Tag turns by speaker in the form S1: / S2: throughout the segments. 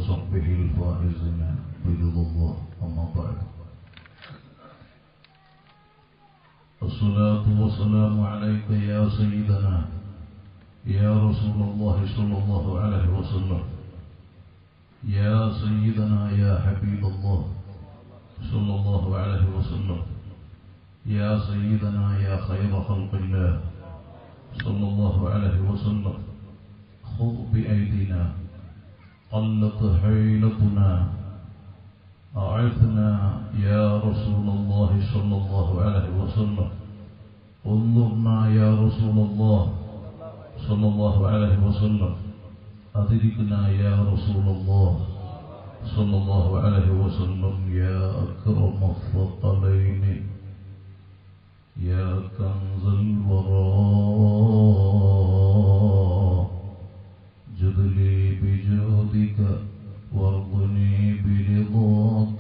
S1: وصحبه الفائزين برضا الله أما بعد الصلاة والسلام عليك يا سيدنا يا رسول الله صلى الله عليه وسلم يا سيدنا يا حبيب الله صلى الله عليه وسلم يا سيدنا يا خير خلق الله صلى الله عليه وسلم خذ بأيدينا قلت حيلتنا أعثنا يا رسول الله صلى الله عليه وسلم انظرنا يا رسول الله صلى الله عليه وسلم أدركنا يا رسول الله صلى الله عليه وسلم يا أكرم الثقلين يا كنز الوراء جد لي بجودك وارضني برضاك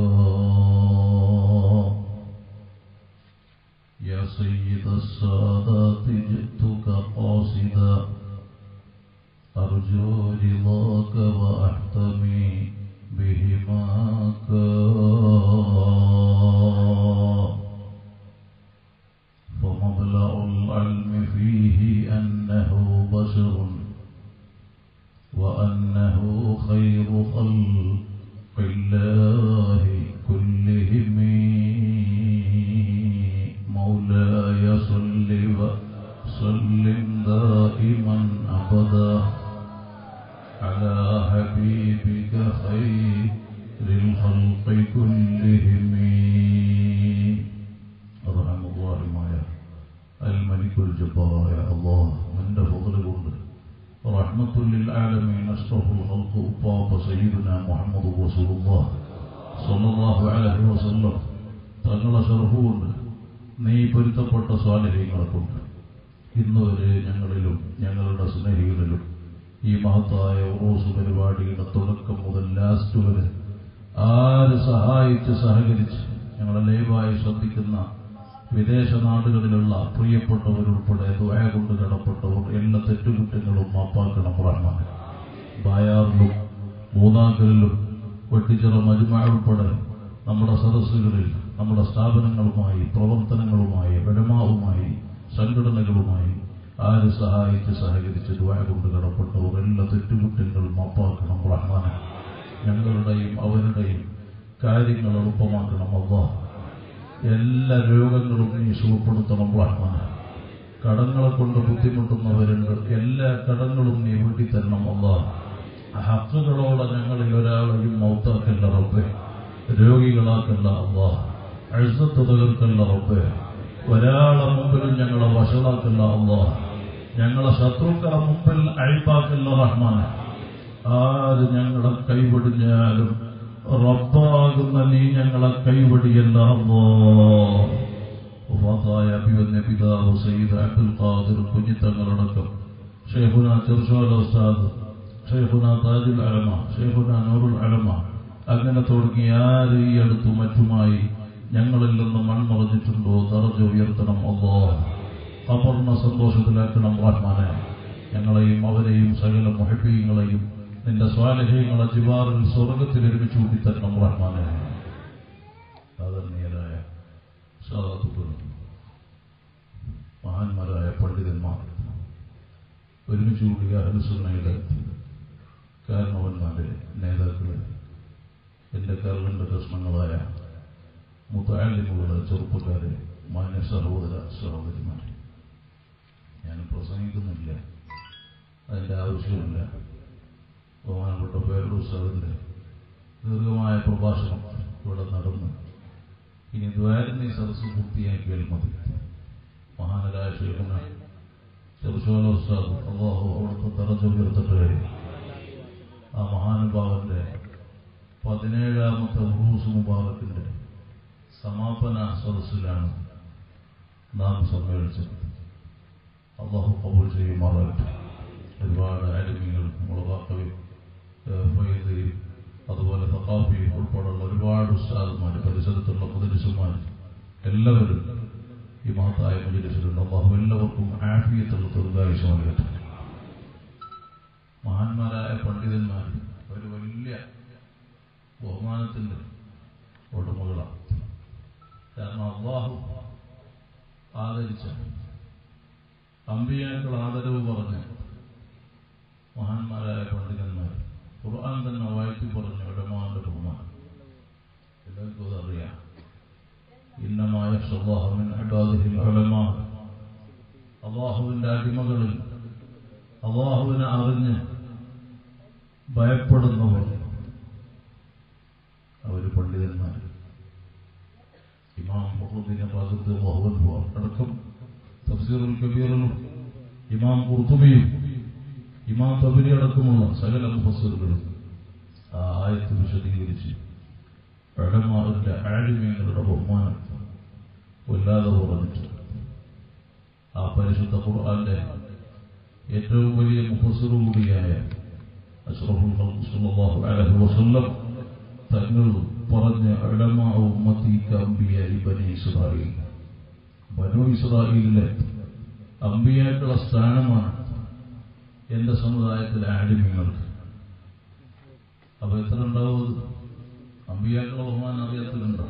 S1: يا سيد السادات جئتك قاصدا أرجو رضاك وأحتمي بهماك فمبلغ العلم فيه أنه بشر وأنه خير خلق الله كلهم مولاي صل وسلم دائما أبدا على حبيبك خير الخلق كلهم أرحم الله معي الملك الجبار يا الله من فضل قلبك رحمة للعالمين أشرف الخلق أباب سيدنا محمد رسول الله صلى الله عليه وسلم തങ്ങളെ ഷർഫുകൊണ്ട് നീ പൊരുത്തപ്പെട്ട സ്വാലഹ്യങ്ങളെ കൊണ്ട് ഇന്ന് വരെ ഞങ്ങളിലും ഞങ്ങളുടെ സ്നേഹികളിലും ഈ മഹത്തായ ഉറൂസ് പരിപാടിയുടെ തുടക്കം മുതൽ ലാസ്റ്റ് വരെ ആര് സഹായിച്ച് സഹകരിച്ച് ഞങ്ങളെ ലൈവായി ശ്രദ്ധിക്കുന്ന വിദേശ നാടുകളിലുള്ള പ്രിയപ്പെട്ടവരുൾപ്പെടെ ദ്വയ കൊണ്ട് കടപ്പെട്ടവർ എല്ലാ തെറ്റുകുറ്റങ്ങളും മാപ്പാക്കണം റഹ്മാൻ ബായാറിലും മൂന്നാക്കലിലും വെട്ടിച്ചിറ മജുമ ഉൾപ്പെടെ നമ്മുടെ സദസ്സുകളിൽ നമ്മുടെ സ്ഥാപനങ്ങളുമായി പ്രവർത്തനങ്ങളുമായി വെടമാവുമായി സംഘടനകളുമായി ആര് സഹായിച്ച് സഹകരിച്ച് ദ്വയ കൊണ്ട് കടപ്പെട്ടവർ എല്ലാ തെറ്റുകുറ്റങ്ങളും മാപ്പാക്കണം റഹ്മാനെ ഞങ്ങളുടെയും അവരുടെയും കാര്യങ്ങൾ എളുപ്പമാക്കണം അള്ളാഹ് എല്ലാ രോഗങ്ങളും നീ സുഖപ്പെടുത്തണം റഹ്മാൻ കടങ്ങളെ കൊണ്ട് ബുദ്ധിമുട്ടുന്നവരുണ്ട് എല്ലാ കടങ്ങളും നീ വീട്ടി തരണം അല്ല ഹക്കുകളോടെ ഞങ്ങളിൽ ഒരാളെയും മൗത്താക്കല്ല റബ്ബെ രോഗികളാക്കല്ല അല്ല അഴുസത്ത് തകർക്കല്ല റബ്ബെ ഒരാളെ മുമ്പിലും ഞങ്ങളെ വഷളാക്കല്ല അല്ല ഞങ്ങളെ ശത്രുക്കളെ മുമ്പിൽ അഴിപ്പാക്കല്ല റഹ്മാൻ ആര് ഞങ്ങളെ കൈപിടിഞ്ഞാലും റബ്ബാകുന്ന നീ ഞങ്ങളെ കൈവടിയല്ല വഫാത്തായ അഭിവന്യ പിതാവ് സയ്യിദ് അബ്ദുൽ ഖാദിർ കുഞ്ഞിത്തങ്ങളടക്കം ഷെയ്ഖുന ചെറുശോല ഉസ്താദ് ഷെയ്ഖുന താജുൽ അലമ ഷെയ്ഖുന നൂറുൽ അലമ അങ്ങനെ തുടങ്ങി ആര് ഈ അടുത്തും മറ്റുമായി ഞങ്ങളിൽ നിന്ന് മൺമറഞ്ഞിട്ടുണ്ടോ തറജ ഉയർത്തണം അല്ലോ ഖബറിനെ സന്തോഷത്തിലാക്കണം റഹ്മാനെ ഞങ്ങളെയും അവരെയും സകല മുഹബീങ്ങളെയും നിന്റെ സ്വാലഹ്യങ്ങളെ ജിവാറിൽ സ്വർഗത്തിൽ ഒരുമിച്ച് കൂട്ടിത്തരണം റഹ്മാനെ ആദരണീയരായ സാധാത്തുക്കളും മഹാന്മാരായ പണ്ഡിതന്മാർ ഒരുമിച്ച് കൂടിയ അഹലുസുന്നയുടെ കാരണവന്മാരെ നേതാക്കള് എന്റെ കരളിന്റെ കഷ്ണങ്ങളായ മുത്താലിമുകളെ ചെറുപ്പക്കാരെ മാന്യ സഹോദര സഹോദരിമാരെ ഞാൻ പ്രസംഗിക്കുന്നില്ല അതിന്റെ ആവശ്യമില്ല ബഹുമാനപ്പെട്ട പേരുടെ ഉത്സവത്തിന്റെ ദീർഘമായ പ്രഭാഷണം ഇവിടെ നടന്നു ഇനി ദ്വാരനെ സദസ്സ് പൂർത്തിയാക്കിയാൽ മതി മഹാനരായ ശേഖന ചെറുശോല ഉസ്താദ് അള്ളാഹു അവിടുത്തെ തറച്ചു ഉയർത്തട്ടെ ആ മഹാനുഭാവന്റെ പതിനേഴാമത്തെ ഉറൂസ് മുബാറക്കിന്റെ സമാപന സദസ്സിലാണ് നാം സമ്മേളിച്ചത് അള്ളാഹു കബൂൽ ചെയ്യുമാറാകട്ടെ ഒരുപാട് അലിമികൾ മുളകാക്കവി ഫൈദി അതുപോലെ തക്കാഫി ഉൾപ്പെടെയുള്ള ഒരുപാട് ഉസ്താദുമാർ പരിസരത്തുള്ള മുദരിസുമാർ എല്ലാവരും ഈ മഹത്തായ മജിലിസിലുണ്ട് അള്ളാഹു എല്ലാവർക്കും ആഫിയത്തുള്ള ദീർഘായുഷം നൽകട്ടെ മഹാന്മാരായ പണ്ഡിതന്മാർ ഒരു വലിയ തുല്യ ബഹുമാനത്തിന്റെ ഉടമകളാണ് കാരണം അള്ളാഹു ആദരിച്ച അമ്പിയാക്കൾ ആദരവ് പറഞ്ഞ് മഹാന്മാരായ പണ്ഡിതന്മാർ ഖുർആൻ തന്നെ വായിച്ചു പറഞ്ഞു ഇടമാന്റെ ബഹുമാനം എല്ലാവർക്കും അതറിയാം ഇന്നമായ സ്വഭാവമിൻ അടാദിഹിൽ ഉലമാ അള്ളാഹുവിന്റെ അടിമകളിൽ അള്ളാഹുവിനെ അറിഞ്ഞ് ഭയപ്പെടുന്നവർ അവർ പണ്ഡിതന്മാർ ഇമാം മുഹമ്മദിനെ റാസിദ് അള്ളാഹു അടക്കം തഫ്സീറുൽ കബീറിലും ഇമാം കുർത്തുബിയും ഇമാം തബരി അടക്കമുള്ള സകല മുഫസറുകളും ആ ആയത്ത് വിശദീകരിച്ച് പഴമാറിന്റെ ആഴിമീങ്ങളുടെ ബഹുമാനം കൊല്ലാതെ പറഞ്ഞിട്ട് ആ പരിശുദ്ധ ഖുർആന്റെ ഏറ്റവും വലിയ മുഫസറു കൂടിയായ അഷ്റഫുൽ ഖൽഖ് സല്ലല്ലാഹു അലൈഹി വസല്ലം തങ്ങൾ പറഞ്ഞ അലമാ ഉമ്മത്തി അംബിയായി ബനി ഇസ്രായേൽ ബനു ഇസ്രായേലിലെ അമ്പിയാക്കളുടെ സ്ഥാനമാണ് എന്റെ സമുദായത്തിലെ ആടിമീങ്ങൾക്ക് അപ്പൊ എത്ര ഉണ്ടാവും അത് അമ്പിയാക്കളുടെ ബഹുമാനം അറിയാത്തതുണ്ടോ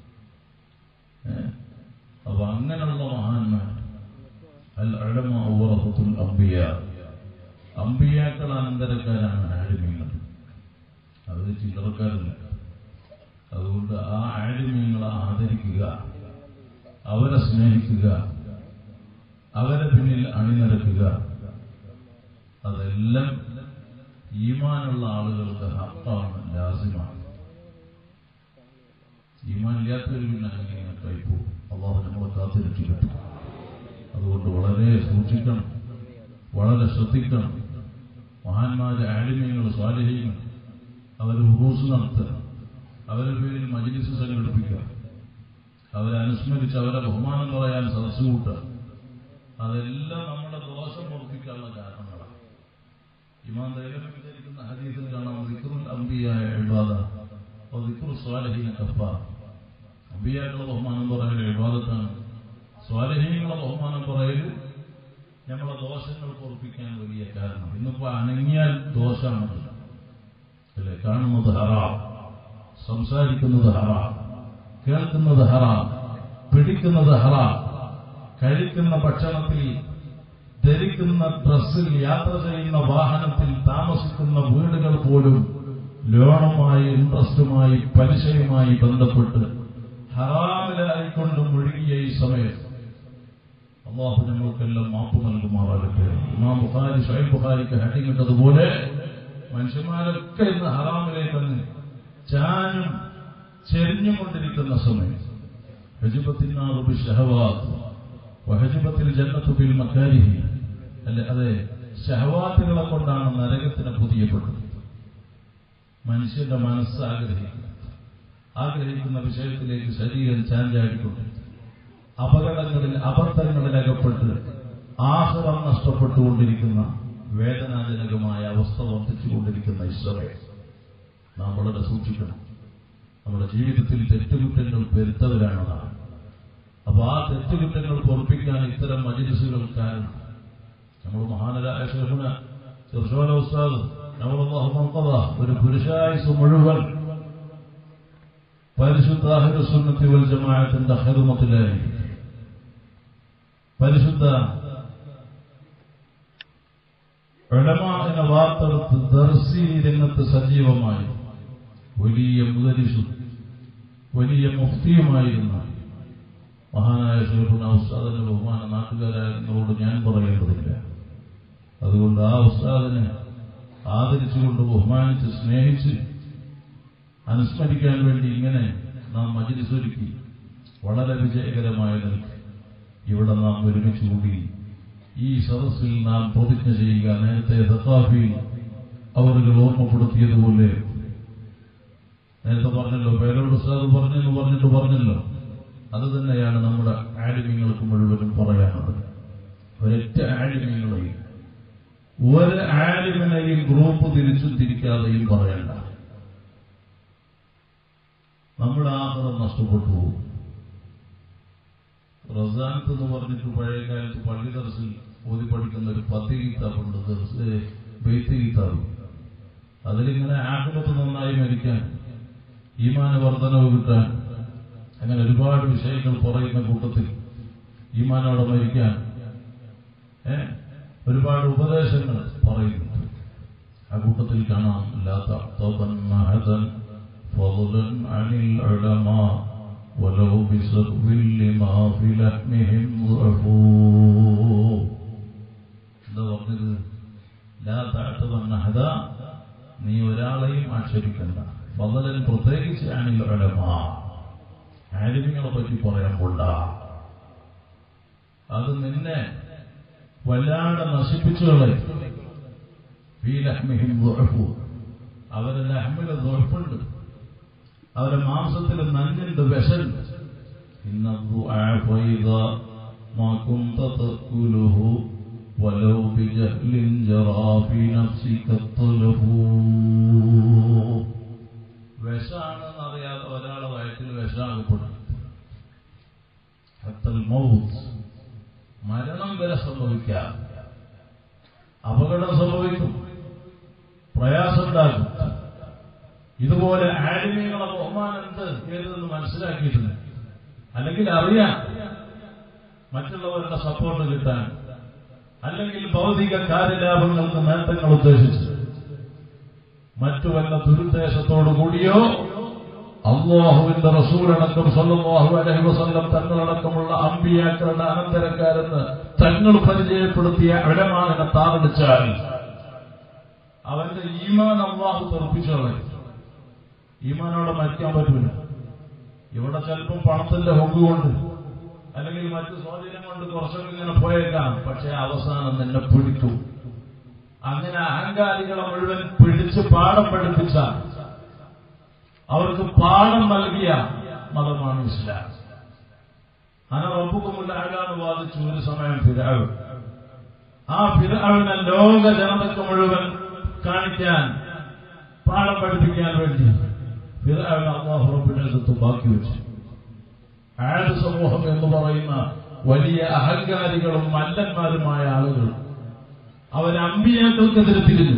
S1: ഏ അപ്പൊ അങ്ങനെയുള്ള മഹാന്മാർ അൽ അഴമ ഔറഹത്തുൽ അമ്പിയ അമ്പിയാക്കൾ അനന്തരക്കാരാണ് ആടിമീങ്ങൾ അത് ചില്ലറക്കാരല്ല അതുകൊണ്ട് ആ ആടിമീങ്ങളെ ആദരിക്കുക അവരെ സ്നേഹിക്കുക അവരെ പിന്നിൽ അണിനിരക്കുക അതെല്ലാം ഈമാനുള്ള ആളുകൾക്ക് ഹത്താണ് ലാസിമാണ് ഈമാൻ ഇല്ലാത്തവർ പിന്നെ അങ്ങനെ കൈപ്പോകും അള്ളാഹു നമ്മളെ കാത്തിരക്ഷിക്കട്ടെ അതുകൊണ്ട് വളരെ സൂക്ഷിക്കണം വളരെ ശ്രദ്ധിക്കണം മഹാന്മാരെ ആലിമ്യങ്ങൾ സ്വാലഹ്യങ്ങൾ അവർ ഉറൂസ് നടത്തുക അവരുടെ പേരിൽ മജിലിസ് സംഘടിപ്പിക്കുക അവരെ അനുസ്മരിച്ച് അവരെ ബഹുമാനം പറയാൻ സദസ് കൂട്ടുക അതെല്ലാം നമ്മുടെ ദോഷം ഉറപ്പിക്കാനുള്ള കാരണങ്ങളാണ് ഇമാം ദൈവം വിചാരിക്കുന്ന ഹദീസിൽ കാണാം വിക്രുൽ അമ്പിയായ എഴുപാത വിക്രു സ്വാലഹീന കഫ അമ്പിയാക്കളുടെ ബഹുമാനം പറയൽ എഴുപാദത്താണ് സ്വാലഹീനങ്ങളുടെ ബഹുമാനം പറയൽ നമ്മളെ ദോഷങ്ങൾ പൊറപ്പിക്കാൻ വലിയ കാരണം ഇന്നിപ്പോ അനങ്ങിയാൽ ദോഷമാണല്ലോ അല്ലേ കാണുന്നത് ഹറാം സംസാരിക്കുന്നത് ഹറാം കേൾക്കുന്നത് ഹറാം പിടിക്കുന്നത് ഹറാം കഴിക്കുന്ന ഭക്ഷണത്തിൽ ധരിക്കുന്ന ഡ്രസ്സിൽ യാത്ര ചെയ്യുന്ന വാഹനത്തിൽ താമസിക്കുന്ന വീടുകൾ പോലും ലോണുമായി ഇൻട്രസ്റ്റുമായി പലിശയുമായി ബന്ധപ്പെട്ട് ഹറാമിലായിക്കൊണ്ട് മുഴുകിയ ഈ സമയത്ത് അള്ളാഹു ഞങ്ങൾക്കെല്ലാം മാപ്പ് നൽകുമാറാകട്ടെ ഇമാം ബുഖാരി ഷൈബ് ബുഖാരിക്ക് ഹട്ടിങ്ങിട്ടതുപോലെ മനുഷ്യന്മാരൊക്കെ ഇന്ന് ഹറാമിലേക്കൊന്ന് ചാനും ചെരിഞ്ഞുകൊണ്ടിരിക്കുന്ന സമയം ഹജിബത്തിനാറുബി ഷഹവാത്ത് വഹജിബത്തിൽ ജന്നത്തു ബിൽ മക്കാരിഹി അല്ലെ അതെ ഷഹവാത്തുകളെ കൊണ്ടാണ് നരകത്തിന് പുതിയപ്പെട്ടത് മനുഷ്യന്റെ മനസ്സ് ആഗ്രഹിക്കുക ആഗ്രഹിക്കുന്ന വിഷയത്തിലേക്ക് ശരീരം ചാഞ്ചാടിക്കൊണ്ട് അപകടങ്ങളിൽ അബദ്ധങ്ങളിൽ അകപ്പെട്ട് ആഹ്റം നഷ്ടപ്പെട്ടുകൊണ്ടിരിക്കുന്ന വേദനാജനകമായ അവസ്ഥ വർദ്ധിച്ചുകൊണ്ടിരിക്കുന്ന ഇസ്രയെ നാം വളരെ സൂക്ഷിക്കണം നമ്മുടെ ജീവിതത്തിൽ തെറ്റുകുറ്റങ്ങൾ പെരുത്തവരാണ് നാം അപ്പൊ ആ തെറ്റുകുറ്റങ്ങൾ പൊറപ്പിക്കാൻ ഇത്തരം മജിലിസുകൾ കാരണം നമ്മൾ മഹാനരായ ശേഷന ചെറുശോല ഉസ്താദ് നമ്മളെ ഒരു പുരുഷായുസ് മുഴുവൻ പരിശുദ്ധ അഹ്ലുസുന്നത്തി വൽ ജമാഅത്തിന്റെ ഹെറുമത്തിലായി പരിശുദ്ധ എന്ന വാർത്തെടുത്ത് ദർശി രംഗത്ത് സജീവമായി വലിയ മുദരിസും വലിയ മുഫ്തിയുമായിരുന്ന മഹാനായ ഷെയ്ഖുന ഉസ്താദിന്റെ ബഹുമാന നാട്ടുകാരായതിനോട് ഞാൻ പറയേണ്ടതില്ല അതുകൊണ്ട് ആ ഉസ്താദിനെ ആദരിച്ചുകൊണ്ട് ബഹുമാനിച്ച് സ്നേഹിച്ച് അനുസ്മരിക്കാൻ വേണ്ടി ഇങ്ങനെ നാം മജിലിസൊരുക്കി വളരെ വിജയകരമായ നിൽക്ക് ഇവിടെ നാം ഒരുമിച്ച് കൂടി ഈ സദസ്സിൽ നാം പ്രതിജ്ഞ ചെയ്യുക നേരത്തെ സഖാഫി അവർക്ക് ഓർമ്മപ്പെടുത്തിയതുപോലെ നേരത്തെ പറഞ്ഞല്ലോ പേരോട് ഉസ്താദ് പറഞ്ഞെന്ന് പറഞ്ഞിട്ട് പറഞ്ഞല്ലോ അത് തന്നെയാണ് നമ്മുടെ ആലിമ്യങ്ങൾക്ക് മുഴുവനും പറയാനുള്ളത് ഒരൊറ്റ ആലിമ്യങ്ങളെയും ഒരു ആലിമിനെയും ഗ്രൂപ്പ് തിരിച്ചും തിരിക്കാതെയും പറയണ്ട നമ്മുടെ ആഹാരം നഷ്ടപ്പെട്ടു പോകും റസാനത്ത് എന്ന് പറഞ്ഞിട്ട് പഴയ കാലത്ത് പള്ളി ദർസിൽ ഓതി പഠിക്കുന്ന ഒരു പത്ത് ഗീതാബുണ്ട് ദർസ് ബെയ്ത്ത് ഗീതാബ് അതിലിങ്ങനെ ആഹ്ലത്ത് നന്നായി മരിക്കാൻ ഈമാന വർധനവ് കിട്ടാൻ അങ്ങനെ ഒരുപാട് വിഷയങ്ങൾ പറയുന്ന കൂട്ടത്തിൽ ഈമാനോടെ മരിക്കാൻ ഏ ഒരുപാട് ഉപദേശങ്ങൾ പറയുന്നുണ്ട് ആ കൂട്ടത്തിൽ കാണാം لا تعتبن أحدا فضلا عن العلماء ولو بسبب لما في لحمهم ضعفوا എന്താ പറഞ്ഞത് ലാ താഴ്ത്തവന്ന ഹദ നീ ഒരാളെയും ആക്ഷേപിക്കണ്ട ഫضലൻ പ്രത്യേകിച്ച് അനിൽ ഉലമാ ആലിമിങ്ങളെ പറ്റി പറയാൻ കൊണ്ട അത് നിന്നെ വല്ലാതെ നശിപ്പിച്ചു കളയും ഫീ ലഹ്മിഹിം ദുഅഫു. അവരെ ലഹ്മില് ദുഅഫുണ്ട് അവരെ മാംസത്തിൽ നഞ്ഞുണ്ട് വിഷണ്ട് ഇന്ന الضعف إذا ما كنت تأكله ولو بجهل جرى في نفسك الطلب വിഷാണെന്ന് അറിയാതെ ഒരാളെ വയറ്റിൽ വിഷാകപ്പെടും ഹത്തൽ മൗത്ത് മരണം വരെ സംഭവിക്കാം അപകടം സംഭവിക്കും പ്രയാസമുണ്ടാകും ഇതുപോലെ ആലിമീങ്ങളെ ബഹുമാനം എന്ത് ഏതെന്ന് മനസ്സിലാക്കിയിട്ടുണ്ട് അല്ലെങ്കിൽ അറിയാം മറ്റുള്ളവരുടെ സപ്പോർട്ട് കിട്ടാൻ അല്ലെങ്കിൽ ഭൗതിക കാര്യലാഭങ്ങൾക്ക് നേട്ടങ്ങൾ ഉദ്ദേശിച്ച് മറ്റു വല്ല ദുരുദ്ദേശത്തോടു കൂടിയോ അള്ളാഹുവിന്റെ റസൂലടക്കം സല്ലല്ലാഹു അലൈഹി വസല്ലം തങ്ങളടക്കമുള്ള അമ്പിയാക്കളുടെ അനന്തരക്കാരെന്ന് തങ്ങൾ പരിചയപ്പെടുത്തിയ ഇടമാകനെ താറടിച്ചാൽ അവന്റെ ഈമാൻ അള്ളാഹു തെറപ്പിച്ചോളെ ഈമാനോടെ മരിക്കാൻ പറ്റൂല ഇവിടെ ചിലപ്പം പണത്തിന്റെ ഹൊങ്ക് കൊണ്ട് അല്ലെങ്കിൽ മറ്റു സ്വാധീനം കൊണ്ട് കുറച്ചൊക്കെ ഇങ്ങനെ പോയേക്കാം പക്ഷെ അവസാനം നിന്നെ പിടിക്കും അങ്ങനെ അഹങ്കാരികളെ മുഴുവൻ പിടിച്ച് പാഠം പഠിപ്പിച്ച അവർക്ക് പാഠം നൽകിയ മതമാണ് ഇസ്ലാം അന റബ്ബുക്കുമുള്ള അഴകാന്ന് വാദിച്ചു ഒരു സമയം ഫിരാവ് ആ ഫിരാവിനെ ലോക ജനതയ്ക്ക് മുഴുവൻ കാണിക്കാൻ പാഠം പഠിപ്പിക്കാൻ വേണ്ടി ഫിറാവിന് അള്ളാഹു റബ്ബിനെ അടുത്ത് ബാക്കി വെച്ചു ആഡ് സമൂഹം എന്ന് പറയുന്ന വലിയ അഹങ്കാരികളും മല്ലന്മാരുമായ ആളുകൾ അവർ അമ്പിയാക്കൾക്കെതിരെ തിരിഞ്ഞു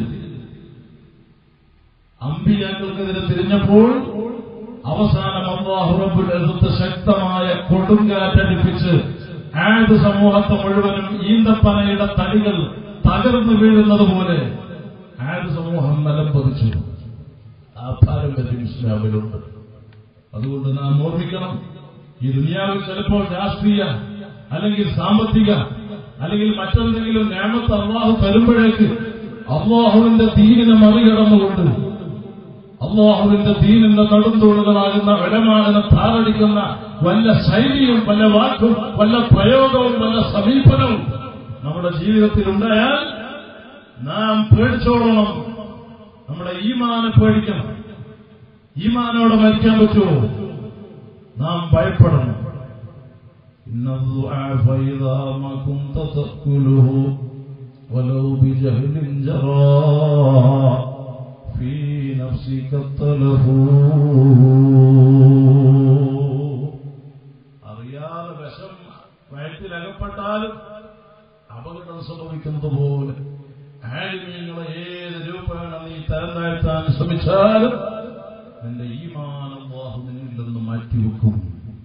S1: അമ്പിയാക്കൾക്കെതിരെ തിരിഞ്ഞപ്പോൾ അവസാനം അള്ളാഹു റബ്ബുൽ അടുത്ത് ശക്തമായ കൊടുങ്കാറ്റടിപ്പിച്ച് ആഡ് സമൂഹത്തെ മുഴുവനും ഈന്തപ്പനയുടെ തടികൾ തകർന്നു വീഴുന്നത് പോലെ ആഡ് സമൂഹം നിലം പതിച്ചു ആ പാരമ്പര്യം ഇസ്ലാമിലുണ്ട് അതുകൊണ്ട് നാം ഓർമ്മിക്കണം ഈ ദുനിയാവിൽ ചിലപ്പോൾ രാഷ്ട്രീയ അല്ലെങ്കിൽ സാമ്പത്തിക അല്ലെങ്കിൽ മറ്റെന്തെങ്കിലും ഞാമത്ത് അള്ളാഹു തരുമ്പോഴേക്ക് അള്ളാഹുവിന്റെ ദീനിനെ മറികടന്നുകൊണ്ട് അള്ളാഹുവിന്റെ ദീനിന്റെ നടുന്തൂണുകളാകുന്ന ഇടമാടിനെ താറടിക്കുന്ന വല്ല ശൈലിയും വല്ല വാക്കും വല്ല പ്രയോഗവും വല്ല സമീപനവും നമ്മുടെ ജീവിതത്തിൽ ഉണ്ടായാൽ നാം പേടിച്ചോളണം നമ്മുടെ ഈമാനെ പേടിക്കണം ഈമാനോടെ മരിക്കാൻ പറ്റുമോ നാം ഭയപ്പെടണം إن الضعاف إذا ما كنت تأكله ولو بجهل جرى في نفسك التلف അറിയാതെ വിഷം വയറ്റിലകപ്പെട്ടാലും അപകടം സംഭവിക്കുന്നത് പോലെ ആലിമീങ്ങളെ ഏത് രൂപേണ നീ തരം താഴ്ത്താൻ ശ്രമിച്ചാലും നിന്റെ ഈമാൻ അള്ളാഹു നിന്നിൽ നിന്ന് മാറ്റിവെക്കും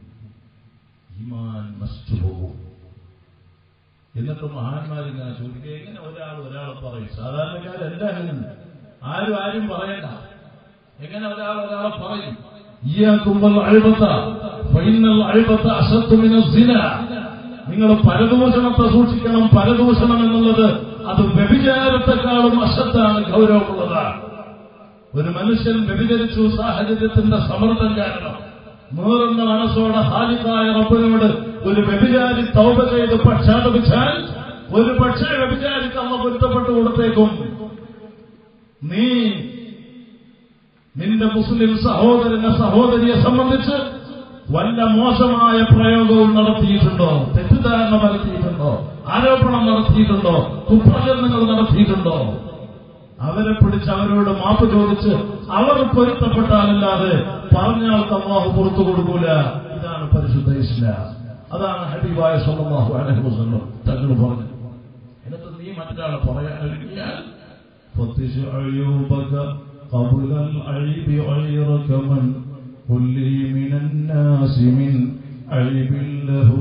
S1: ഈമാൻ നശിച്ചു പോകും എന്നിട്ട് മഹാന്മാരിങ്ങനെ ചോദിക്കുക എങ്ങനെ ഒരാൾ ഒരാൾ പറയും സാധാരണക്കാരെല്ലാം അങ്ങനെ ആരും ആരും പറയണ്ട എങ്ങനെ ഒരാൾ ഒരാളെ പറയും ഈയാക്കുമ്പോൾ അഴിബത്ത ഫൈനൽ അഴിബത്ത അസത്തുമിന സിന നിങ്ങൾ പരദൂഷണത്തെ സൂക്ഷിക്കണം പരദൂഷണം എന്നുള്ളത് അത് വ്യഭിചാരത്തെക്കാളും അശത്താണ് ഗൗരവമുള്ളതാണ് ഒരു മനുഷ്യൻ വ്യഭിചരിച്ചു സാഹചര്യത്തിന്റെ സമ്മർദ്ദം കാരണം നൂറെന്ന മനസ്സോടെ ഹാലിക്കായ റബ്ബിനോട് ഒരു വ്യഭിചാരി തൗപ ചെയ്ത് പശ്ചാത്തപിച്ചാൽ ഒരു പക്ഷേ വ്യഭിചാരിക്ക് അമ്മ പൊരുത്തപ്പെട്ടു കൊടുത്തേക്കും നീ നിന്റെ മുസ്ലിം സഹോദരനെ സഹോദരിയെ സംബന്ധിച്ച് വല്ല മോശമായ പ്രയോഗവും നടത്തിയിട്ടുണ്ടോ തെറ്റിദ്ധാരണ നടത്തിയിട്ടുണ്ടോ ആരോപണം നടത്തിയിട്ടുണ്ടോ കുപ്രചരണങ്ങൾ നടത്തിയിട്ടുണ്ടോ അവരെ പിടിച്ച് അവരോട് മാപ്പ് ചോദിച്ച് അവർ പൊരുത്തപ്പെട്ടാലല്ലാതെ പറഞ്ഞാൾക്ക് അള്ളാഹു പുറത്തു കൊടുക്കൂല ഇതാണ് പരിശുദ്ധ ഇസ്ലാം അതാണ് ഹബീബായ സ്വന്തമാഹു അലഹി വസ്ലം തങ്ങൾ പറഞ്ഞു എന്നിട്ട് നീ മറ്റൊരാളെ പറയാൻ ഒരുങ്ങിയാൽ فتش عيوبك قبل العيب غيرك من قل لي من الناس من عيب له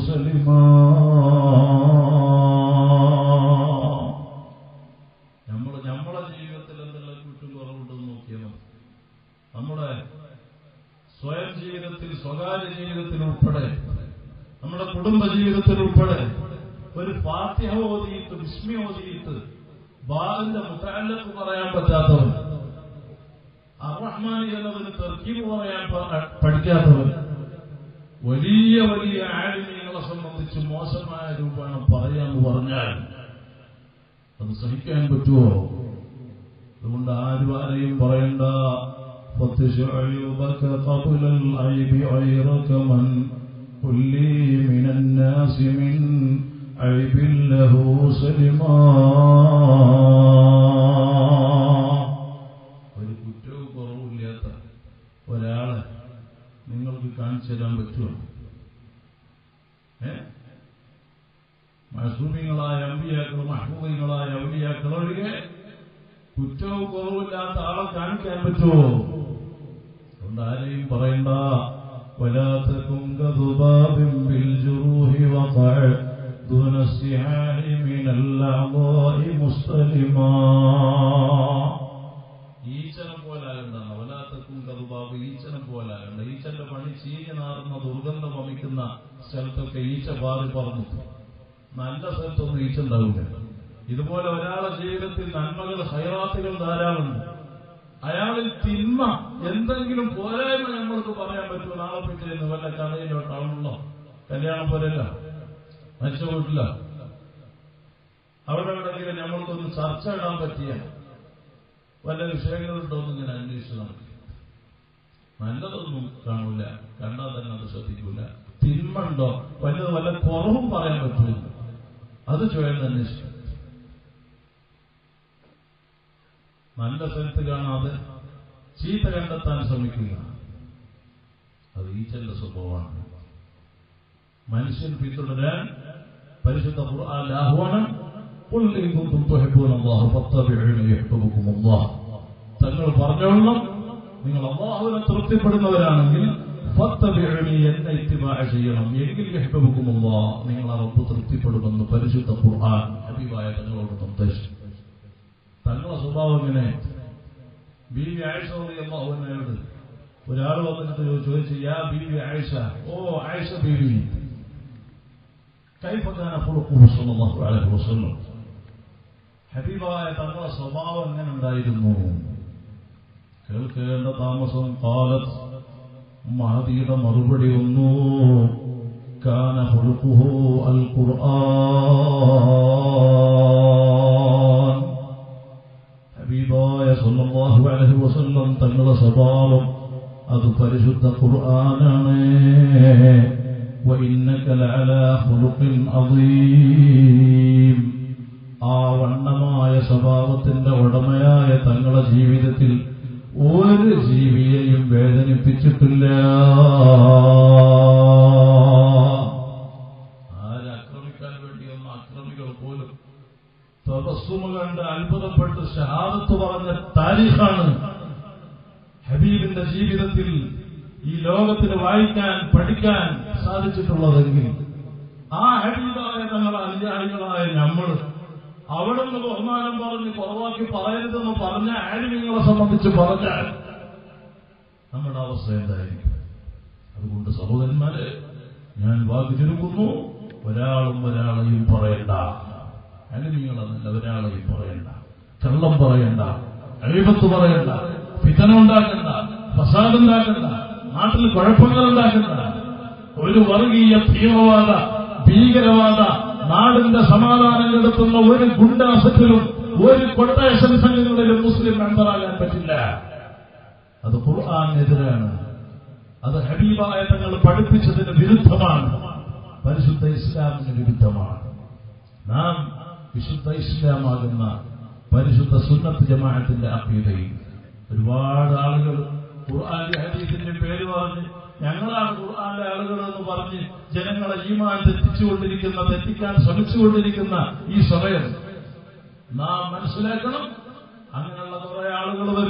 S1: سلما നമ്മൾ നമ്മളെ ജീവിതത്തിൽ എന്തെല്ലാം കുറ്റം കുറവുണ്ടെന്ന് നോക്കിയാൽ മതി നമ്മുടെ സ്വയം ജീവിതത്തിൽ സ്വകാര്യ ജീവിതത്തിൽ ഉൾപ്പെടെ നമ്മുടെ കുടുംബ ജീവിതത്തിൽ ഉൾപ്പെടെ ഒരു ഫാത്തിഹ ഓതിയിട്ട് വിസ്മി ഓതിയിട്ട് ബാലിന്റെ മുത്താലത്ത് പറയാൻ പറ്റാത്തവൻ അറഹ്മാനി എന്നതിന് തെർക്കീവ് പറയാൻ പ- പഠിക്കാത്തവൻ വലിയ വലിയ ആലിമീങ്ങളെ സംബന്ധിച്ച് മോശമായ രൂപേണ പറയാന്ന് പറഞ്ഞാൽ അത് സഹിക്കാൻ പറ്റുമോ അതുകൊണ്ട് ആരും ആരെയും പറയണ്ട فتش عيوبك قبل العيب غيرك من قل لي من الناس من عيب له سلما ഒരു കുറ്റവും കുറവില്ലാത്ത ഒരാളെ നിങ്ങൾക്ക് കാണിച്ചു തരാൻ പറ്റുമോ ഏ മഹസൂമികളായ അമ്പിയാക്കൾ മഹബൂബികളായ ഔലിയാക്കൾ ഒഴികെ കുറ്റവും കുറവില്ലാത്ത ആളെ കാണിക്കാൻ പറ്റുമോ അതുകൊണ്ട് ആരെയും പറയണ്ട വലാത്തക്കും കതുബാബിം ബിൽ ജുറൂഹി വഖഅ دون السحاح من الأعضاء مسلما ഈച്ചനെ പോലാകണ്ട വലാത്തക്കും കതുബാബ് ഈച്ചനെ പോലാകണ്ട ഈച്ചന്റെ പണി ചീഞ്ഞു നാറുന്ന ദുർഗന്ധം വമിക്കുന്ന സ്ഥലത്തൊക്കെ ഈച്ച പാറി പറന്നു നല്ല സ്ഥലത്തൊന്നും ഈച്ച ഉണ്ടാവില്ല ഇതുപോലെ ഒരാളെ ജീവിതത്തിൽ നന്മകൾ ഹൈറാത്തുകൾ ധാരാളമുണ്ട് അയാളിൽ തിന്മ എന്തെങ്കിലും പോരായ്മ നമ്മൾക്ക് പറയാൻ പറ്റുമോ നാളെ പിറ്റേന്ന് വല്ല കടയിലോ ടൗണിലോ കല്യാണം പോരല്ല മരിച്ച വീട്ടില്ല അവിടെ എവിടെയെങ്കിലും നമ്മൾക്കൊന്ന് ചർച്ച ഇടാൻ പറ്റിയ വല്ല വിഷയങ്ങളുണ്ടോ എന്ന് ഇങ്ങനെ അന്വേഷിച്ച് നടക്കും നല്ലതൊന്നും കാണൂല കണ്ടാൽ തന്നെ അത് ശ്രദ്ധിക്കൂല തിന്മ ഉണ്ടോ വല്ലത് വല്ല കുറവും പറയാൻ പറ്റില്ല അത് ചോദ്യം അന്വേഷിക്കും നല്ല സ്ഥലത്ത് കാണാതെ ചീത്ത കണ്ടെത്താൻ ശ്രമിക്കുക അത് ഈച്ചന്റെ സ്വഭാവമാണ് മനുഷ്യൻ പിന്തുടരാൻ പരിശുദ്ധ ഖുർആൻ ആഹ്വാനം قل إن كنتم تحبون الله فاتبعوني يحببكم الله തങ്ങൾ പറഞ്ഞോളണം നിങ്ങൾ അള്ളാഹുവിനെ തൃപ്തിപ്പെടുന്നവരാണെങ്കിൽ ഫത്തബിഉനി എന്നെ ഇത്തിബാഅ ചെയ്യണം എങ്കിൽ യഹ്ബബുക്കും അല്ലാഹ് നിങ്ങൾ ആ റബ്ബ് തൃപ്തിപ്പെടുമെന്ന് പരിശുദ്ധ ഖുർആൻ ഹബീബായ തങ്ങളോട് നിർദ്ദേശിച്ചു തങ്ങളുടെ സ്വഭാവം എങ്ങനെ ബീവി ആയിഷ റളിയല്ലാഹു അൻഹയോട് ഒരാൾ വന്നിട്ട് ചോദിച്ചു യാ ബീവി ആയിഷ ഓ ആയിഷ ബീവി كيف كان خلقه صلى الله عليه وسلم ഹബീബായ തങ്ങളുടെ സ്വഭാവം എങ്ങനെ ഉണ്ടായിരുന്നു കേൾക്കേണ്ട താമസം കാലത്ത് മഹദിയുടെ മറുപടി വന്നു കാന ഹുലുക്കുഹു അൽ ഖുർആൻ ഹബീബായ സല്ലല്ലാഹു അലൈഹി വസല്ലം തങ്ങളുടെ സ്വഭാവം അത് പരിശുദ്ധ ഖുർആനാണ് وإنك لعلى خلق عظيم ആ വണ്ണമായ സ്വഭാവത്തിന്റെ ഉടമയായ തങ്ങളുടെ ജീവിതത്തിൽ ഒരു ജീവിയെയും വേദനിപ്പിച്ചിട്ടില്ല ആരാക്രമിക്കാൻ വേണ്ടിയൊന്നും അക്രമികൾ പോലും തപസ്സുമ കണ്ട് അത്ഭുതപ്പെട്ട് ഷഹാദത്ത് പറഞ്ഞ താരീഖാണ് ഹബീബിന്റെ ജീവിതത്തിൽ ഈ ലോകത്തിന് വായിക്കാൻ പഠിക്കാൻ സാധിച്ചിട്ടുള്ളതെങ്കിൽ ആ ഹബീബായ തങ്ങളുടെ അനുജാനികളായ നമ്മൾ അവിടെ നിന്ന് ബഹുമാനം പറഞ്ഞ് കുറവാക്കി പറയരുതെന്ന് പറഞ്ഞ ആലിമ്യങ്ങളെ സംബന്ധിച്ച് പറഞ്ഞാൽ നമ്മുടെ അവസ്ഥ എന്തായിരിക്കും അതുകൊണ്ട് സഹോദരന്മാരെ ഞാൻ വാക്ക് ചുരുക്കുന്നു ഒരാളും ഒരാളെയും പറയണ്ട ആലിമ്യങ്ങളെന്നല്ല ഒരാളെയും പറയണ്ട കള്ളം പറയണ്ട അഴിമത്ത് പറയണ്ട ഫിതന ഉണ്ടാക്കണ്ട ഫസാദ് ഉണ്ടാക്കണ്ട നാട്ടിൽ കുഴപ്പങ്ങൾ ഉണ്ടാക്കണ്ട ഒരു വർഗീയ തീവ്രവാദ ഭീകരവാദ നാടിന്റെ സമാധാനം കെടുത്തുന്ന ഒരു ഗുണ്ടാസത്തിലും ഒരു കൊട്ടേഷൻ സംഘങ്ങളിലും മുസ്ലിം മെമ്പറാകാൻ പറ്റില്ല അത് ഖുർആാനെതിരാണ് അത് ഹബീബായ തങ്ങൾ പഠിപ്പിച്ചതിന് വിരുദ്ധമാണ് പരിശുദ്ധ ഇസ്ലാമിന് വിരുദ്ധമാണ് നാം വിശുദ്ധ ഇസ്ലാമാകുന്ന പരിശുദ്ധ സുന്നത്ത് ജമാഅത്തിന്റെ അക്കീതയിൽ ഒരുപാട് ആളുകൾ ഖുർആാന്റെ ഹദീസിന്റെ പേര് പറഞ്ഞ് ഞങ്ങളാണ് ഖുർആാന്റെ ആളുകൾ എന്ന് പറഞ്ഞ് ജനങ്ങളെ ഈമാൻ തെറ്റിച്ചുകൊണ്ടിരിക്കുന്ന തെറ്റിക്കാൻ ശ്രമിച്ചുകൊണ്ടിരിക്കുന്ന ഈ സമയം നാം മനസ്സിലാക്കണം അങ്ങനെയുള്ള കുറെ ആളുകൾ വരും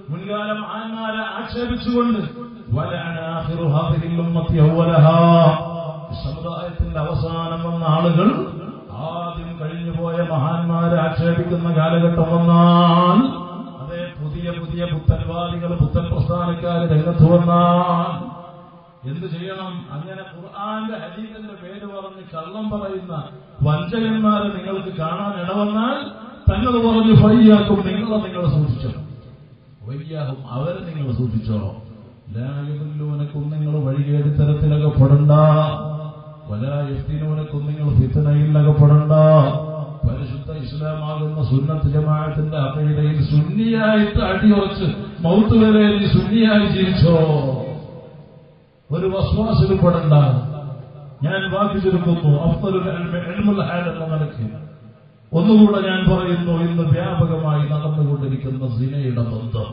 S1: മുൻകാല മഹാന്മാരെ ആക്ഷേപിച്ചുകൊണ്ട് വലഅന ആഖിറു ഹാദിഹിൽ ഉമ്മത്തി അവലഹാ. ഈ സമുദായത്തിന്റെ അവസാനം വന്ന ആളുകൾ ആദ്യം കഴിഞ്ഞുപോയ മഹാന്മാരെ ആക്ഷേപിക്കുന്ന കാലഘട്ടം വന്നാൽ അതേ പുതിയ പുതിയ പുത്തൻവാദികൾ പുത്തൻ പ്രസ്ഥാനക്കാർ രംഗത്ത് വന്നാൽ എന്ത് ചെയ്യണം അങ്ങനെ ഖുർആന്റെ ഹദീസിന്റെ പേര് പറഞ്ഞ് കള്ളം പറയുന്ന വഞ്ചകന്മാരെ നിങ്ങൾക്ക് കാണാൻ ഇടവന്നാൽ തങ്ങൾ പറഞ്ഞു ഫയ്യാക്കും നിങ്ങളെ നിങ്ങൾ സൂക്ഷിച്ചോ വയ്യാകും അവരെ നിങ്ങൾ സൂക്ഷിച്ചോ ലായുലൂനക്കും നിങ്ങൾ വഴികേടി തരത്തിലകപ്പെടണ്ട വലായത്തിനൂനക്കും നിങ്ങൾ ഫിത്തനയിൽ അകപ്പെടണ്ട പരിശുദ്ധ ഇസ്ലാമാകുന്ന സുന്നത്ത് ജമാഅത്തിന്റെ അപയിടയിൽ സുന്നിയായിട്ട് അടിയുറച്ച് മൗത്ത് വരെ നീ സുന്നിയായി ജീവിച്ചോ ഒരു വസ്വാസിലും പെടണ്ട ഞാൻ വാക്ക് ചുരുക്കുന്നു അഫ്തലുൽ ഇൽമി ഇൽമുൽ ഹാൽ എന്ന നിലയ്ക്ക് ഒന്നുകൂടെ ഞാൻ പറയുന്നു ഇന്ന് വ്യാപകമായി നടന്നുകൊണ്ടിരിക്കുന്ന സിനയുടെ ബന്ധം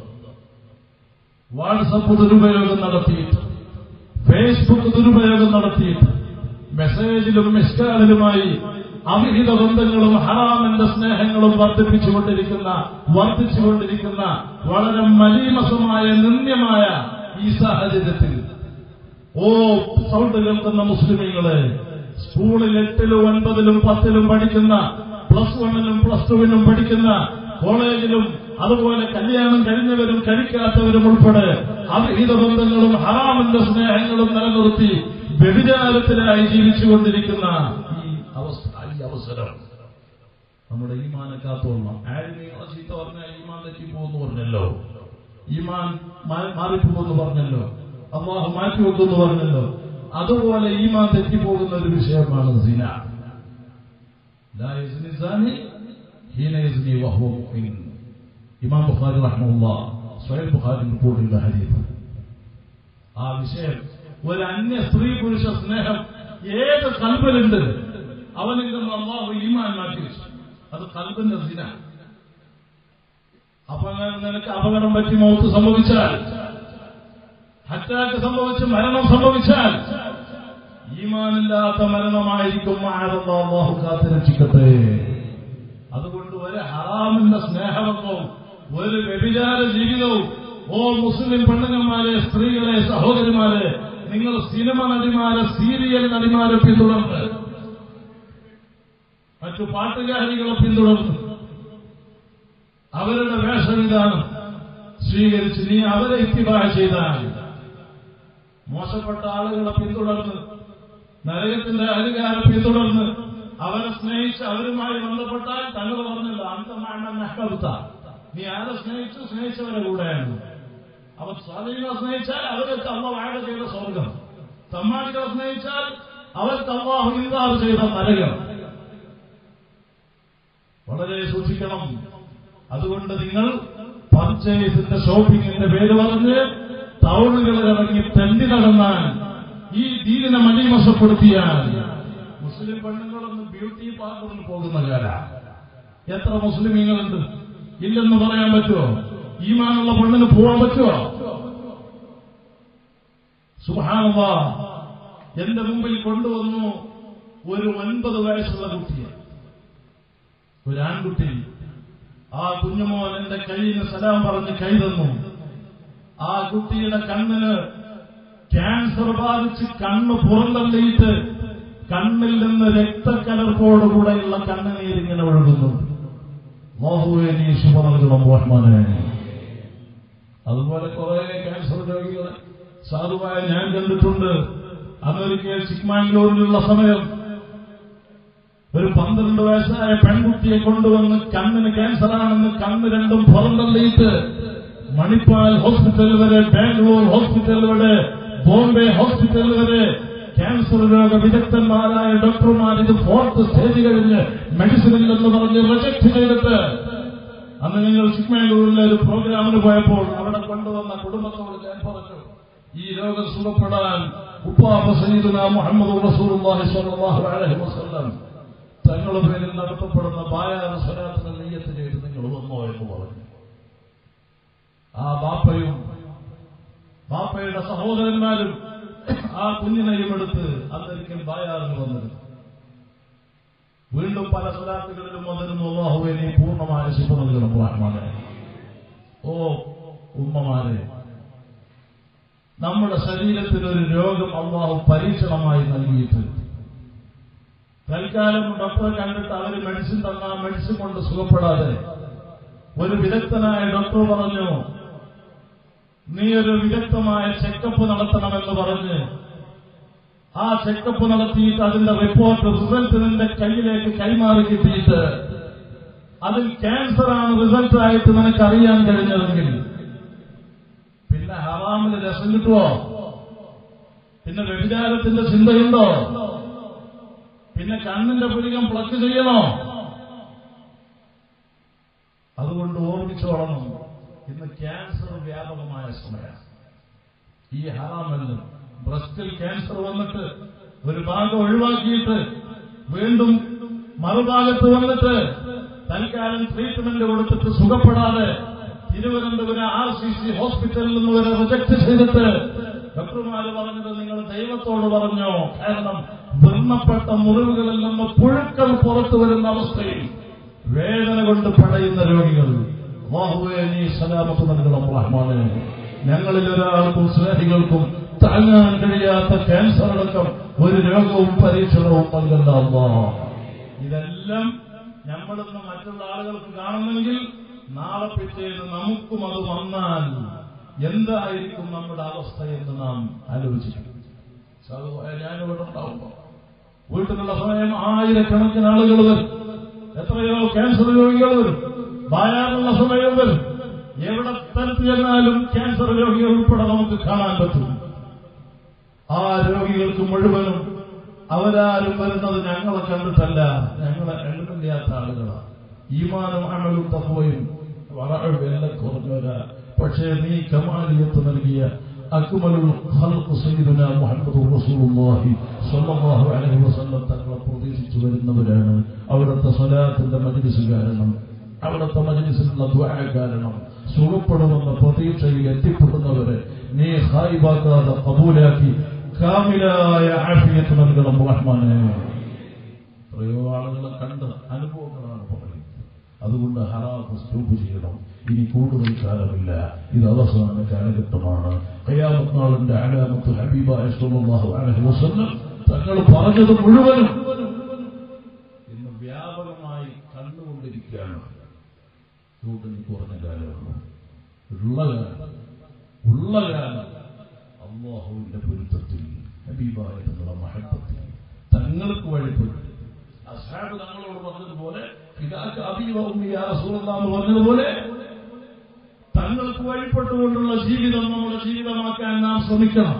S1: വാട്സപ്പ് ദുരുപയോഗം നടത്തിയിട്ട് ഫേസ്ബുക്ക് ദുരുപയോഗം നടത്തിയിട്ട് മെസ്സേജിലും മിസ്കാലിലുമായി അവിഹിത ബന്ധങ്ങളും ഹറാമിന്റെ സ്നേഹങ്ങളും വർദ്ധിപ്പിച്ചുകൊണ്ടിരിക്കുന്ന വർദ്ധിച്ചുകൊണ്ടിരിക്കുന്ന വളരെ മലീമസമായ നിന്ദ്യമായ ഈ സാഹചര്യത്തിൽ ഓ സൗണ്ട് കേൾക്കുന്ന മുസ്ലിമീങ്ങളെ സ്കൂളിൽ എട്ടിലും ഒൻപതിലും പത്തിലും പഠിക്കുന്ന പ്ലസ് വണ്ണിലും പ്ലസ് ടുവിനും പഠിക്കുന്ന കോളേജിലും അതുപോലെ കല്യാണം കഴിഞ്ഞവരും കഴിക്കാത്തവരും ഉൾപ്പെടെ അവിഹിത ബന്ധങ്ങളും ഹറാമിന്റെ സ്നേഹങ്ങളും നിലനിർത്തി വ്യഭിചാരത്തിലായി ജീവിച്ചുകൊണ്ടിരിക്കുന്ന ഈ അവസ്ഥ ഈ അവസരം നമ്മുടെ ഈമാനെ കാത്തോളണം ആരുമീങ്ങളെ ചീത്ത പറഞ്ഞാൽ ഈമാൻ തെറ്റിപ്പോന്ന് പറഞ്ഞല്ലോ ഈമാൻ മാ- മാറിപ്പോകുന്നു പറഞ്ഞല്ലോ അള്ളാഹു മാറ്റിവെക്കുന്നു പറഞ്ഞല്ലോ അതുപോലെ ഈമാൻ തെറ്റിപ്പോകുന്ന ഒരു വിഷയമാണ് സിന لا يزني الزاني حين يزني وهو مؤمن ഇമാം ബുഖാരി റഹ്മുള്ള സ്വയം ബുഖാരി റിപ്പോർട്ട് ചെയ്ത ഹദീസ് ആ വിഷയം ഒരു അന്യ സ്ത്രീ പുരുഷ സ്നേഹം ഏത് കൽബിലുണ്ട് അവനിൽ നിന്ന് അള്ളാഹു ഈമാൻ മാറ്റി വെച്ചു അത് കൽബിന്റെ സിന അപ്പൊ അങ്ങനെ നിനക്ക് അപകടം പറ്റി മൗത്ത് സംഭവിച്ചാൽ അറ്റാക്ക് സംഭവിച്ച് മരണം സംഭവിച്ചാൽ ഈമാനില്ലാത്ത മരണമായിരിക്കും മഹാരല്ല അള്ളാഹു കാത്തുരക്ഷിക്കട്ടെ അതുകൊണ്ട് ഒരു ഹറാമിന്റെ സ്നേഹബന്ധവും ഒരു വ്യഭിചാര ജീവിതവും ഓ മുസ്ലിം പെണ്ണുങ്ങന്മാരെ സ്ത്രീകളെ സഹോദരിമാരെ നിങ്ങൾ സിനിമ നടിമാരെ സീരിയൽ നടിമാരെ പിന്തുടർന്ന് മറ്റു പാട്ടുകാരികളെ പിന്തുടർന്ന് അവരുടെ വേഷം ഇതാണ് സ്വീകരിച്ച് നീ അവരെ ഇത്തിബാഹ ചെയ്താൽ മോശപ്പെട്ട ആളുകളെ പിന്തുടർന്ന് നരകത്തിന്റെ അധികാരം പിന്തുടർന്ന് അവരെ സ്നേഹിച്ച് അവരുമായി ബന്ധപ്പെട്ടാൽ തങ്ങൾ പറഞ്ഞല്ലോ അന്തമാണെന്നഹ്കർത്ത നീ ആരെ സ്നേഹിച്ചു സ്നേഹിച്ചവരെ കൂടെയാണ് അവർ സ്വാധീനം സ്നേഹിച്ചാൽ അവർക്ക് അള്ള വാഴ ചെയ്ത സ്വർഗം തമ്മാടികളെ സ്നേഹിച്ചാൽ അവർക്ക് അള്ളാഹു ഇൻകാർ ചെയ്ത നരകം വളരെ സൂക്ഷിക്കണം അതുകൊണ്ട് നിങ്ങൾ പർച്ചേസിന്റെ ഷോപ്പിംഗിന്റെ പേര് പറഞ്ഞ് ടൗണുകളിൽ ഇറങ്ങി തെണ്ടി നടന്നാൽ ഈ ദീനിനെ മലീമസപ്പെടുത്തിയാൽ മുസ്ലിം പെണ്ണുങ്ങളൊന്നും ബ്യൂട്ടി പാർലറിൽ പോകുന്ന കാല എത്ര മുസ്ലിമീങ്ങളുണ്ട് ഇല്ലെന്ന് പറയാൻ പറ്റുമോ ഈമാനുള്ള പെണ്ണിന് പോവാൻ പറ്റുമോ സുഹാനവ എന്റെ മുമ്പിൽ കൊണ്ടുവന്നു ഒരു ഒൻപത് വയസ്സുള്ള കുട്ടിയെ ഒരു ആൺകുട്ടി ആ കുഞ്ഞുമോൻ എന്റെ കയ്യിന് സലാം പറഞ്ഞ് കൈ തന്നു ആ കുട്ടിയുടെ കണ്ണിന് ക്യാൻസർ ബാധിച്ച് കണ്ണ് പുറന്തള്ളിയിട്ട് കണ്ണിൽ നിന്ന് രക്തക്കലർപ്പോടുകൂടെയുള്ള കണ്ണുനീരിങ്ങനെ ഒഴുകുന്നു മോഹുവേ നീ ശുഭ നൽകണം റഹ്മാനെ അതുപോലെ കുറെ ക്യാൻസർ രോഗികളെ സാധുവായ ഞാൻ കണ്ടിട്ടുണ്ട് അമേരിക്കയിൽ ചിക്മാംഗ്ലൂരിലുള്ള സമയം ഒരു പന്ത്രണ്ട് വയസ്സായ പെൺകുട്ടിയെ കൊണ്ടുവന്ന് കണ്ണിന് ക്യാൻസറാണെന്ന് കണ്ണ് രണ്ടും പുറന്തള്ളിയിട്ട് മണിപ്പാൽ ഹോസ്പിറ്റൽ വരെ ബാംഗ്ലൂർ ഹോസ്പിറ്റൽ വരെ ബോംബെ ഹോസ്പിറ്റൽ വരെ ക്യാൻസർ രോഗ വിദഗ്ധന്മാരായ ഡോക്ടർമാർ ഇത് ഫോർത്ത് സ്റ്റേജ് കഴിഞ്ഞ് മെഡിസിനിൽ എന്ന് പറഞ്ഞ് റിജക്ട് ചെയ്തിട്ട് അന്ന് നിങ്ങൾ ചിക്മംഗ്ലൂരിലെ ഒരു പ്രോഗ്രാമിന് പോയപ്പോൾ അവിടെ കൊണ്ടുവന്ന കുടുംബത്തോട് ഞാൻ പറഞ്ഞു ഈ രോഗം സുഖപ്പെടാൻ ഉപ്പാപ്പ സയ്യിദുന മുഹമ്മദ് റസൂലുള്ളാഹി സ്വല്ലല്ലാഹു അലൈഹി വസല്ലം തങ്ങളുടെ പേരിൽ നടത്തപ്പെടുന്ന ബായാന സ്വരാത്തിന് നെയ്യത്ത് ചെയ്ത് നിങ്ങൾ വന്നോ എന്ന് പറഞ്ഞു ആ ബാപ്പയും ബാപ്പയുടെ സഹോദരന്മാരും ആ കുഞ്ഞിനെയും എടുത്ത് അന്നൊരിക്കൽ ബായാറിന് വന്നിരുന്നു വീണ്ടും പല സ്വലാത്തുകളിലും വന്നിരുന്നു അള്ളാഹുവെ നീ പൂർണ്ണമായ ശുഭ നൽകണം റഹ്മാനെ ഓ ഉമ്മമാരെ നമ്മുടെ ശരീരത്തിൽ ഒരു രോഗം അള്ളാഹു പരീക്ഷണമായി നൽകിയിട്ട് തൽക്കാലം ഡോക്ടറെ കണ്ടിട്ട് അവര് മെഡിസിൻ തന്ന ആ മെഡിസിൻ കൊണ്ട് സുഖപ്പെടാതെ ഒരു വിദഗ്ധനായ ഡോക്ടർ പറഞ്ഞു നീ ഒരു വിദഗ്ധമായ ചെക്കപ്പ് നടത്തണമെന്ന് പറഞ്ഞ് ആ ചെക്കപ്പ് നടത്തിയിട്ട് അതിന്റെ റിപ്പോർട്ട് റിസൾട്ട് നിന്റെ കയ്യിലേക്ക് കൈമാറി കിട്ടിയിട്ട് അതിൽ ക്യാൻസർ ആണ് റിസൾട്ട് ആയിട്ട് നിനക്ക് അറിയാൻ കഴിഞ്ഞതെങ്കിൽ പിന്നെ ഹറാമിന് രസം കിട്ടുമോ പിന്നെ വ്യഭിചാരത്തിന്റെ ചിന്തയുണ്ടോ പിന്നെ കണ്ണിന്റെ പുരികം പ്ലക്ക് ചെയ്യണോ അതുകൊണ്ട് ഓർമ്മിച്ചോളണം ഇന്ന് ക്യാൻസർ വ്യാപകമായ സമയമാണ് ഈ ഹറാമല്ല ബ്രസ്റ്റിൽ ക്യാൻസർ വന്നിട്ട് ഒരു ഭാഗം ഒഴിവാക്കിയിട്ട് വീണ്ടും മറുഭാഗത്ത് വന്നിട്ട് തൽക്കാലം ട്രീറ്റ്മെന്റ് കൊടുത്തിട്ട് സുഖപ്പെടാതെ തിരുവനന്തപുരം ആർ സി സി ഹോസ്പിറ്റലിൽ നിന്ന് വരെ റിജക്ട് ചെയ്തിട്ട് ഡോക്ടർമാര് പറഞ്ഞത് നിങ്ങൾ ദൈവത്തോട് പറഞ്ഞോ കാരണം വർണ്ണപ്പെട്ട മുറിവുകളിൽ നിന്ന് പുഴുക്കൾ പുറത്തു വരുന്ന അവസ്ഥയിൽ വേദന കൊണ്ട് പടയുന്ന രോഗികൾ അല്ലാഹുവേ നീ സലാമത്ത് നൽകണം റഹ്മാനെ ഞങ്ങളിൽ ഒരാൾക്കും സ്നേഹികൾക്കും താങ്ങാൻ കഴിയാത്ത ക്യാൻസർ അടക്കം ഒരു രോഗവും പരീക്ഷണവും നൽകണ്ട അല്ലാ ഇതെല്ലാം നമ്മളിന്ന് മറ്റുള്ള ആളുകൾക്ക് കാണുന്നെങ്കിൽ നാളെ പിറ്റേന്ന് നമുക്കും അത് വന്നാൽ എന്തായിരിക്കും നമ്മുടെ അവസ്ഥ എന്ന് നാം ആലോചിക്കും ഞാനിവിടെ ഉണ്ടാവുമ്പോ വീട്ടിലുള്ള സമയം ആയിരക്കണക്കിന് ആളുകൾ വരും എത്രയോ ക്യാൻസർ രോഗികൾ വരും വായാറുള്ള സമയം വരും എവിടെ സ്ഥലത്ത് ചെന്നാലും ക്യാൻസർ രോഗികൾ ഉൾപ്പെടെ നമുക്ക് കാണാൻ പറ്റും ആ രോഗികൾക്ക് മുഴുവനും അവരാരും വരുന്നത് ഞങ്ങളെ കണ്ടിട്ടല്ല ഞങ്ങളെ എഴുതില്ലാത്ത ആളുകളാണ് ഈമാനും അമലും തഹ്വയും വളരെ വില കുറഞ്ഞവരാ പക്ഷേ നീ കമാലിയത്ത് നൽകിയ അക്മലുൽ ഖൽഖ് സയ്യിദുന മുഹമ്മദ് റസൂലുള്ളാഹി സ്വല്ലല്ലാഹു അലൈഹി വസല്ലം തങ്ങളെ പ്രതീക്ഷിച്ചു വരുന്നവരാണ് അവിടുത്തെ സ്വലാത്തിന്റെ മജ്ലിസ് കാരണം അവിടുത്തെ മജ്ലിസിലുള്ള ദുആ കാരണം സുഖപ്പെടുമെന്ന പ്രതീക്ഷയിൽ എത്തിപ്പെടുന്നവരെ നീ ഹായിബാക്കാതെ കബൂലാക്കി കാമിലായ ആഫിയത്ത് നൽകണം റഹ്മാനെ എത്രയോ ആളുകളെ കണ്ട് അനുഭവങ്ങളാണ് പറയുന്നത് അതുകൊണ്ട് ഹറാഫ് സ്റ്റോപ്പ് ചെയ്യണം ഇനി കൂടുതൽ കാലമില്ല ഇത് അവസാന കാലഘട്ടമാണ് കയ്യാമത്നാളിന്റെ അലാമത്ത് ഹബീബായ സല്ലല്ലാഹു അലൈഹി വസല്ലം തങ്ങൾ പറഞ്ഞത് മുഴുവനും ഇന്ന് വ്യാപകമായി കണ്ടുകൊണ്ടിരിക്കുകയാണ് അതുകൊണ്ട് ഇനി കുറഞ്ഞ കാലമുള്ളൂ ഉള്ള കാലം ഉള്ള കാലം അള്ളാഹുവിന്റെ പൊരുത്തത്തിൽ ഹബീബായ തങ്ങളുടെ മഹത്വത്തിൽ തങ്ങൾക്ക് വഴിപ്പെട്ടു അസാബ് തങ്ങളോട് പറഞ്ഞതുപോലെ പിതാക്ക് അബീവ ഉമ്മിയ റസൂലെന്ന് പറഞ്ഞതുപോലെ തങ്ങൾക്ക് വഴിപ്പെട്ടുകൊണ്ടുള്ള ജീവിതം നമ്മുടെ ജീവിതമാക്കാൻ നാം ശ്രമിക്കണം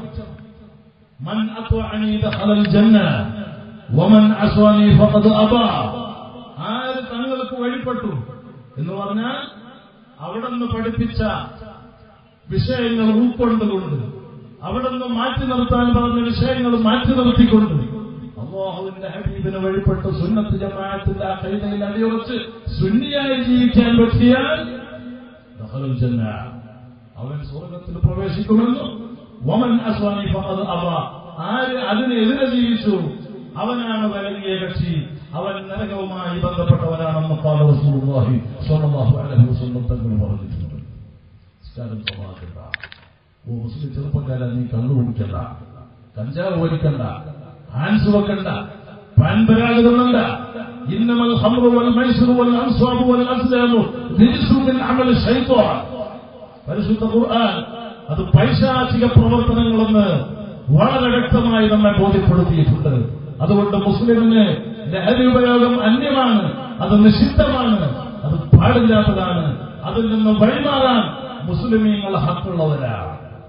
S1: മൻ അത്വഅനി ദഖലൽ ജന്ന വമൻ അസ്വാനി ഫഖദ് അബാ ആര് തങ്ങൾക്ക് വഴിപ്പെട്ടു എന്ന് പറഞ്ഞാൽ അവിടെ നിന്ന് പഠിപ്പിച്ച വിഷയങ്ങൾ ഉൾക്കൊണ്ടുകൊണ്ട് അവിടെ നിന്ന് മാറ്റി നിർത്താൻ പറഞ്ഞ വിഷയങ്ങൾ മാറ്റി നിർത്തിക്കൊണ്ട് അള്ളാഹുവിന്റെ ഹബീബിന് വഴിപ്പെട്ട് സുന്നത്ത് ജമാഅത്തിന്റെ ആ കൈതയിൽ അടിയുറച്ച് സുന്നിയായി ജീവിക്കാൻ പറ്റിയാൽ ദഖലൽ ജന്ന. അവൻ സ്വർഗത്തിൽ പ്രവേശിക്കുമെന്ന് വമൻ അസ്വാനി ഫഖദ് അബ ആര് അതിനെതിരെ ജീവിച്ചു അവനാണ് വലങ്ങിയ കക്ഷി അവൻ നരകവുമായി ബന്ധപ്പെട്ടവനാണെന്ന് ഖാല റസൂലുള്ളാഹി സ്വല്ലല്ലാഹു അലൈഹി വസല്ലം തങ്ങൾ പറഞ്ഞിട്ടുണ്ട് നിസ്കാരം സമാക്കണ്ട ഓ മുസ്ലിം ചെറുപ്പക്കാരെ നീ കള്ളു കുടിക്കണ്ട കഞ്ചാവ് വലിക്കണ്ട ഹാൻസ് വെക്കണ്ട പാൻപരാഗ് തിന്നണ്ട ഇന്നമൽ ഹംറു വൽ മൈസറു വൽ അൻസ്വാബു വൽ അസ്ലാമു റിജ്സു മിൻ അമൽ ശൈത്വാൻ പരിശുദ്ധ ഖുർആൻ അത് പൈശാചിക പ്രവർത്തനങ്ങളെന്ന് വളരെ വ്യക്തമായി നമ്മെ ബോധ്യപ്പെടുത്തിയിട്ടുണ്ട് അതുകൊണ്ട് മുസ്ലിമിന് ലഹരി ഉപയോഗം അന്യമാണ് അത് നിഷിദ്ധമാണ് അത് പാടില്ലാത്തതാണ് അതിൽ നിന്ന് വഴിമാറാൻ മുസ്ലിമീങ്ങൾ ഹക്കുള്ളവരാണ്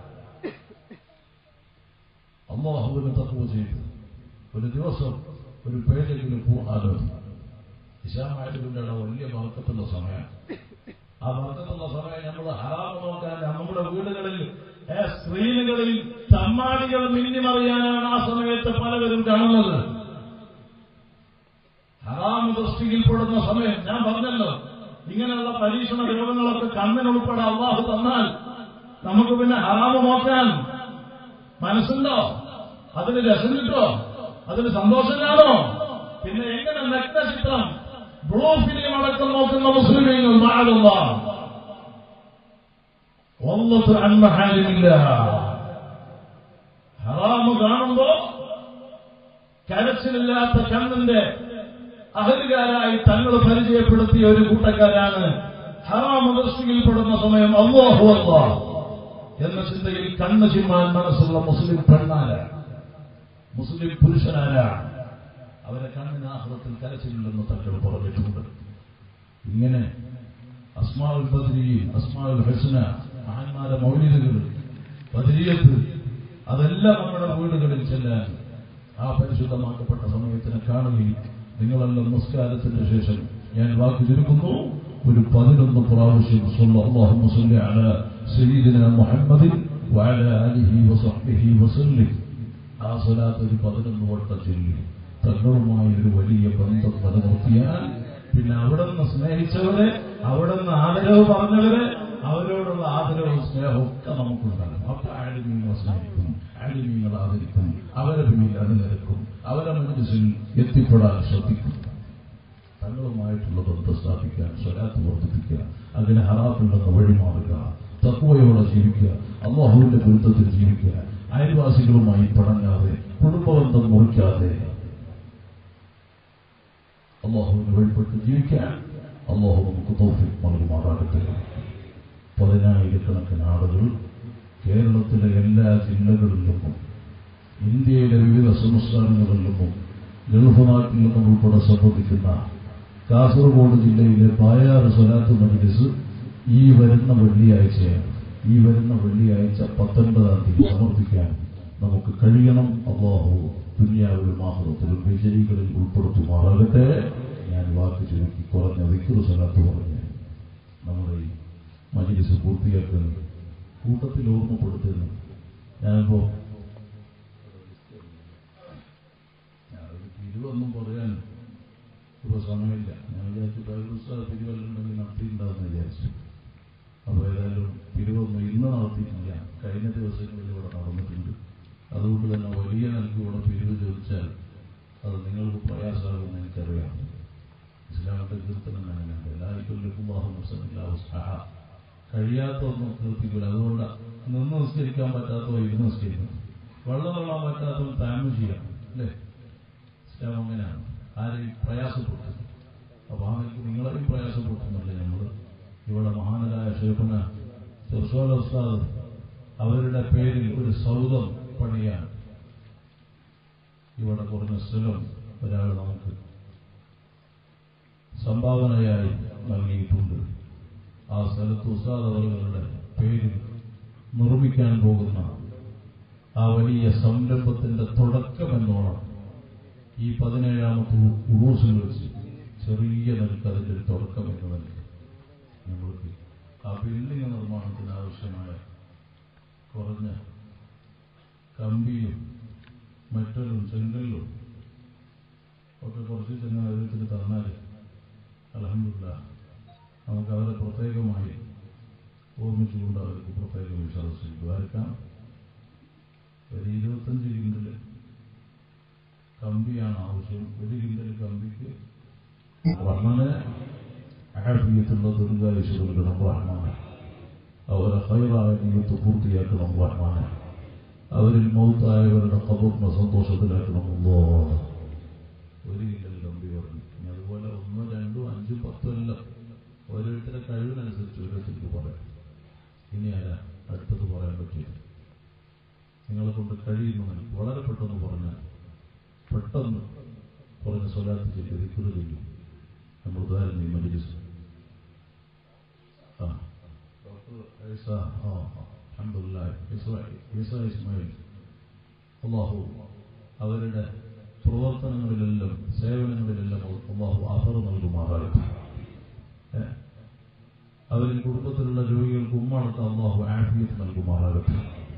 S1: അള്ളാഹുവിന് തത്വ ചെയ്തു ഒരു ദിവസം ഒരു പേജെങ്കിലും കൂടാതെ ഇശാമായതിന്റെ വലിയ വർക്കത്തുള്ള സമയം ആ വർക്കത്തുള്ള സമയം നമ്മൾ ഹറാമ് നോക്കാൻ നമ്മുടെ വീടുകളിൽ ഏ, സ്ക്രീനുകളിൽ ചമ്മാടികൾ മിന്നിമറിയാനാണ് ആ സമയത്ത് പലവരും കാണുന്നത് ഹറാമ് ദൃഷ്ടിയിൽപ്പെടുന്ന സമയം ഞാൻ പറഞ്ഞല്ലോ ഇങ്ങനെയുള്ള പരീക്ഷണ രോഗങ്ങളൊക്കെ കണ്ണിനുൾപ്പെടെ അള്ളാഹു തന്നാൽ നമുക്ക് പിന്നെ ഹറാമ് നോക്കാൻ മനസ്സുണ്ടോ അതിന് രസം കിട്ടോ അതിന് സന്തോഷം കാണോ പിന്നെ എങ്ങനെ നഗ്നചിത്രം ബ്ലൂ ഫിലിം അടക്കം നോക്കുന്ന മുസ്ലിമീങ്ങൾ മാറുക വല്ലത്ത് അൻ മഹാലിമില്ല ഹറാമ് കാണുമ്പോ കരച്ചിലില്ലാത്ത കണ്ണിന്റെ അഹലുകാരായി തങ്ങൾ പരിചയപ്പെടുത്തിയ ഒരു കൂട്ടക്കാരാണ് ഹറാമ് ദൃഷ്ടിയിൽപ്പെടുന്ന സമയം അള്ളാഹു അള്ളാഹ് എന്ന ചിന്തയിൽ കണ്ണ് ചിമ്മാൻ മനസ്സുള്ള മുസ്ലിം പെണ്ണാര മുസ്ലിം പുരുഷനാര അവരെ കണ്ണിന് ആഹ്ലത്തിൽ കരച്ചിലില്ലെന്ന് തങ്ങൾ പറഞ്ഞിട്ടുണ്ട് ഇങ്ങനെ അസ്മാൽ ബദ്രി അസ്മാൽ ഹസന മഹാന്മാരെ മൗലികകൾ ബദ്രിയത്ത് അതെല്ലാം നമ്മുടെ വീടുകളിൽ ചെല്ലാൻ ആ പരിശുദ്ധമാക്കപ്പെട്ട സമയത്തിന് കാണുകയും നിങ്ങളെല്ലാം നമസ്കാരത്തിന് ശേഷം ഞാൻ വാക്ക് ചുരുക്കുന്നു ഒരു പതിനൊന്ന് പ്രാവശ്യം അള്ളാഹു മുസ്ലി അല സയ്യിദിന മുഹമ്മദിൻ വഅല ആലിഹി വസഹ്ബിഹി വസല്ലം ആ സ്വലാത്ത് ഒരു പതിനൊന്ന് വട്ടം ചൊല്ലി തങ്ങളുമായി ഒരു വലിയ ബന്ധം നിലനിർത്തിയാൽ പിന്നെ അവിടെ നിന്ന് സ്നേഹിച്ചവരെ അവിടെ നിന്ന് ആദരവ് പറഞ്ഞവരെ അവരോടുള്ള ആദരവും സ്നേഹവും ഒക്കെ നമുക്കുണ്ടാകും അപ്പൊ ആലിമീങ്ങളെ സ്നേഹിക്കും ആലിമീങ്ങൾ ആദരിക്കും അവരെ പിന്നിൽ അണിനിരക്കും അവരെ മനസ്സിൽ എത്തിപ്പെടാൻ ശ്രദ്ധിക്കും തങ്ങളുമായിട്ടുള്ള ബന്ധം സ്ഥാപിക്കാൻ സ്വലാത്ത് വർദ്ധിപ്പിക്കുക അതിന് ഹറാത്തിൽ നിന്ന് വഴിമാറുക തത്വയോടെ ജീവിക്കുക അള്ളാഹുവിന്റെ വിരുദ്ധത്തിൽ ജീവിക്കുക അയൽവാസികളുമായി പടങ്ങാതെ കുടുംബബന്ധം മുറിക്കാതെ അള്ളാഹുവിന് വഴിപ്പെട്ട് ജീവിക്കാൻ അള്ളാഹു നമുക്ക് തോഫിക് നൽകുമാറാകട്ടെ പതിനായിരക്കണക്കിന് ആളുകൾ കേരളത്തിലെ എല്ലാ ജില്ലകളിൽ നിന്നും ഇന്ത്യയിലെ വിവിധ സംസ്ഥാനങ്ങളിൽ നിന്നും ഗൾഫ് നാട്ടിൽ നിന്നും ഉൾപ്പെടെ സംബന്ധിക്കുന്ന കാസർഗോഡ് ജില്ലയിലെ പായാറ് സ്വലാത്ത് മജ്ലിസ് ഈ വരുന്ന വെള്ളിയാഴ്ചയാണ് ഈ വരുന്ന വെള്ളിയാഴ്ച പത്തൊൻപതാം തീയതി സമർപ്പിക്കാൻ നമുക്ക് കഴിയണം അള്ളാഹു ദുനിയാവിലും ആഹ്ലത്തിലും വിജയികളിൽ ഉൾപ്പെടുത്തുമാറാകട്ടെ ഞാൻ വാക്ക് ചുരുക്കി കുറഞ്ഞ വിക്രു സ്വലാത്ത് പറഞ്ഞ് നമ്മുടെ ഈ മജ്ലിസ് പൂർത്തിയാക്കുന്നത് കൂട്ടത്തിൽ ഓർമ്മപ്പെടുത്തുന്നു ഞാനിപ്പോ ഞാനൊരു പിരിവൊന്നും പറയാൻ ഇപ്പൊ സമയമില്ല ഞാൻ വിചാരിച്ചു ബൈബിൾ പിരിവല്ലുണ്ടെങ്കിൽ നടത്തിയിട്ടുണ്ടാവുമെന്ന് വിചാരിച്ചു അപ്പോൾ ഏതായാലും പിരിവൊന്നും ഇന്ന് നടത്തിയിട്ടില്ല കഴിഞ്ഞ ദിവസങ്ങളിൽ ഇവിടെ നടന്നിട്ടുണ്ട് അതുകൊണ്ട് തന്നെ വലിയ നിലയ്ക്ക് ഇവിടെ പിരിവ് ചോദിച്ചാൽ അത് നിങ്ങൾക്ക് പ്രയാസമാകുമെന്ന് എനിക്കറിയാം ഇസ്ലാമിന്റെ കീർത്തനം അങ്ങനെയുണ്ട് എല്ലാവർക്കും കഴിയാത്തൊന്നും കീർത്തിക്കില്ല അതുകൊണ്ട് നിന്ന് നിസ്കരിക്കാൻ പറ്റാത്തോ ഇരുന്ന് നിസ്കരിക്കണം വെള്ളം വെള്ളാൻ പറ്റാത്തോ താമം ചെയ്യാം അല്ലേ ഇസ്ലാം അങ്ങനെയാണ് ആരെയും പ്രയാസപ്പെടുത്തും അപ്പൊ ആ നിലയ്ക്ക് നിങ്ങളെയും പ്രയാസപ്പെടുത്തുന്നില്ല നമ്മൾ ഇവിടെ മഹാനരായ ഷേഖുന ചെറുസോല ഉസ്താദ് അവരുടെ പേരിൽ ഒരു സൗദം പണിയാൻ ഇവിടെ കുറഞ്ഞ സ്ഥലം ഒരാൾ നമുക്ക് സംഭാവനയായി നൽകിയിട്ടുണ്ട് ആ സ്ഥലത്ത് ഉസ്താദ് അവരുടെ പേരിൽ നിർമ്മിക്കാൻ പോകുന്ന ആ വലിയ സംരംഭത്തിന്റെ തുടക്കമെന്നോണം ഈ പതിനേഴാമത്തെ ഉറൂസിൽ വെച്ച് ചെറിയ നിലക്ക് അതിന്റെ ഒരു തുടക്കം എന്ന് നൽകി നമ്മൾക്ക് ആ ബിൽഡിംഗ് നിർമ്മാണത്തിന് ആവശ്യമായ കുറഞ്ഞ കമ്പിയും മെറ്റലും ചെങ്കല്ലും ഒക്കെ കുറച്ച് ചെന്ന് അദ്ദേഹത്തിന് തന്നാൽ അലഹമില്ല നമുക്ക് അവരെ പ്രത്യേകമായി ഓർമ്മിച്ചുകൊണ്ട് അവർക്ക് പ്രത്യേക വിശ്വാസം ദ്വാരക്കാം ഒരു ഇരുപത്തഞ്ച് കിൻഡല് കമ്പിയാണ് ആവശ്യം ഒരു കിൻഡൽ കമ്പിക്ക് റഹ്മാനെ ആഫിയത്തുള്ള ദീർഘായുഷ്യം റഹ്മാനെ അവരെ ഹൈറായ നീയത്ത് പൂർത്തിയാക്കണം റഹ്മാനെ അവരിൽ മൗത്തായവരുടെ കബറിനെ സന്തോഷത്തിലാക്കണമല്ലോ ഒരു കിൻഡൽ കമ്പി പറഞ്ഞു ഇനി അതുപോലെ ഒന്നോ രണ്ടോ അഞ്ചും പത്തോ എല്ലാം ഓരോരുത്തരുടെ കഴിവിനനുസരിച്ച് ഓരോരുത്തർക്ക് പറയാം ഇനി ആരാ അടുത്തത് പറയാൻ പറ്റില്ല നിങ്ങളെ കൊണ്ട് കഴിയുന്നു വളരെ പെട്ടെന്ന് പറഞ്ഞാൽ പെട്ടെന്ന് കുറഞ്ഞ സ്വലാത്ത് ചെയ്ത് ഒരിക്കലും ചെയ്യും നമ്മൾ ഉദാഹരണം ഈ മജിലിസ് ആ ഡോക്ടർ ഐസ ആ അഹമ്മദില്ല ഈസ ഇസ്മായിൽ അള്ളാഹു അവരുടെ പ്രവർത്തനങ്ങളിലെല്ലാം സേവനങ്ങളിലെല്ലാം അള്ളാഹു ആഫർ നൽകുമാറാകട്ടെ ഏ? അവരിൽ കുടുംബത്തിലുള്ള രോഗികൾക്ക് ഉമ്മടക്കം അള്ളാഹു ആഫിയത്ത് നൽകുമാറാകട്ടെ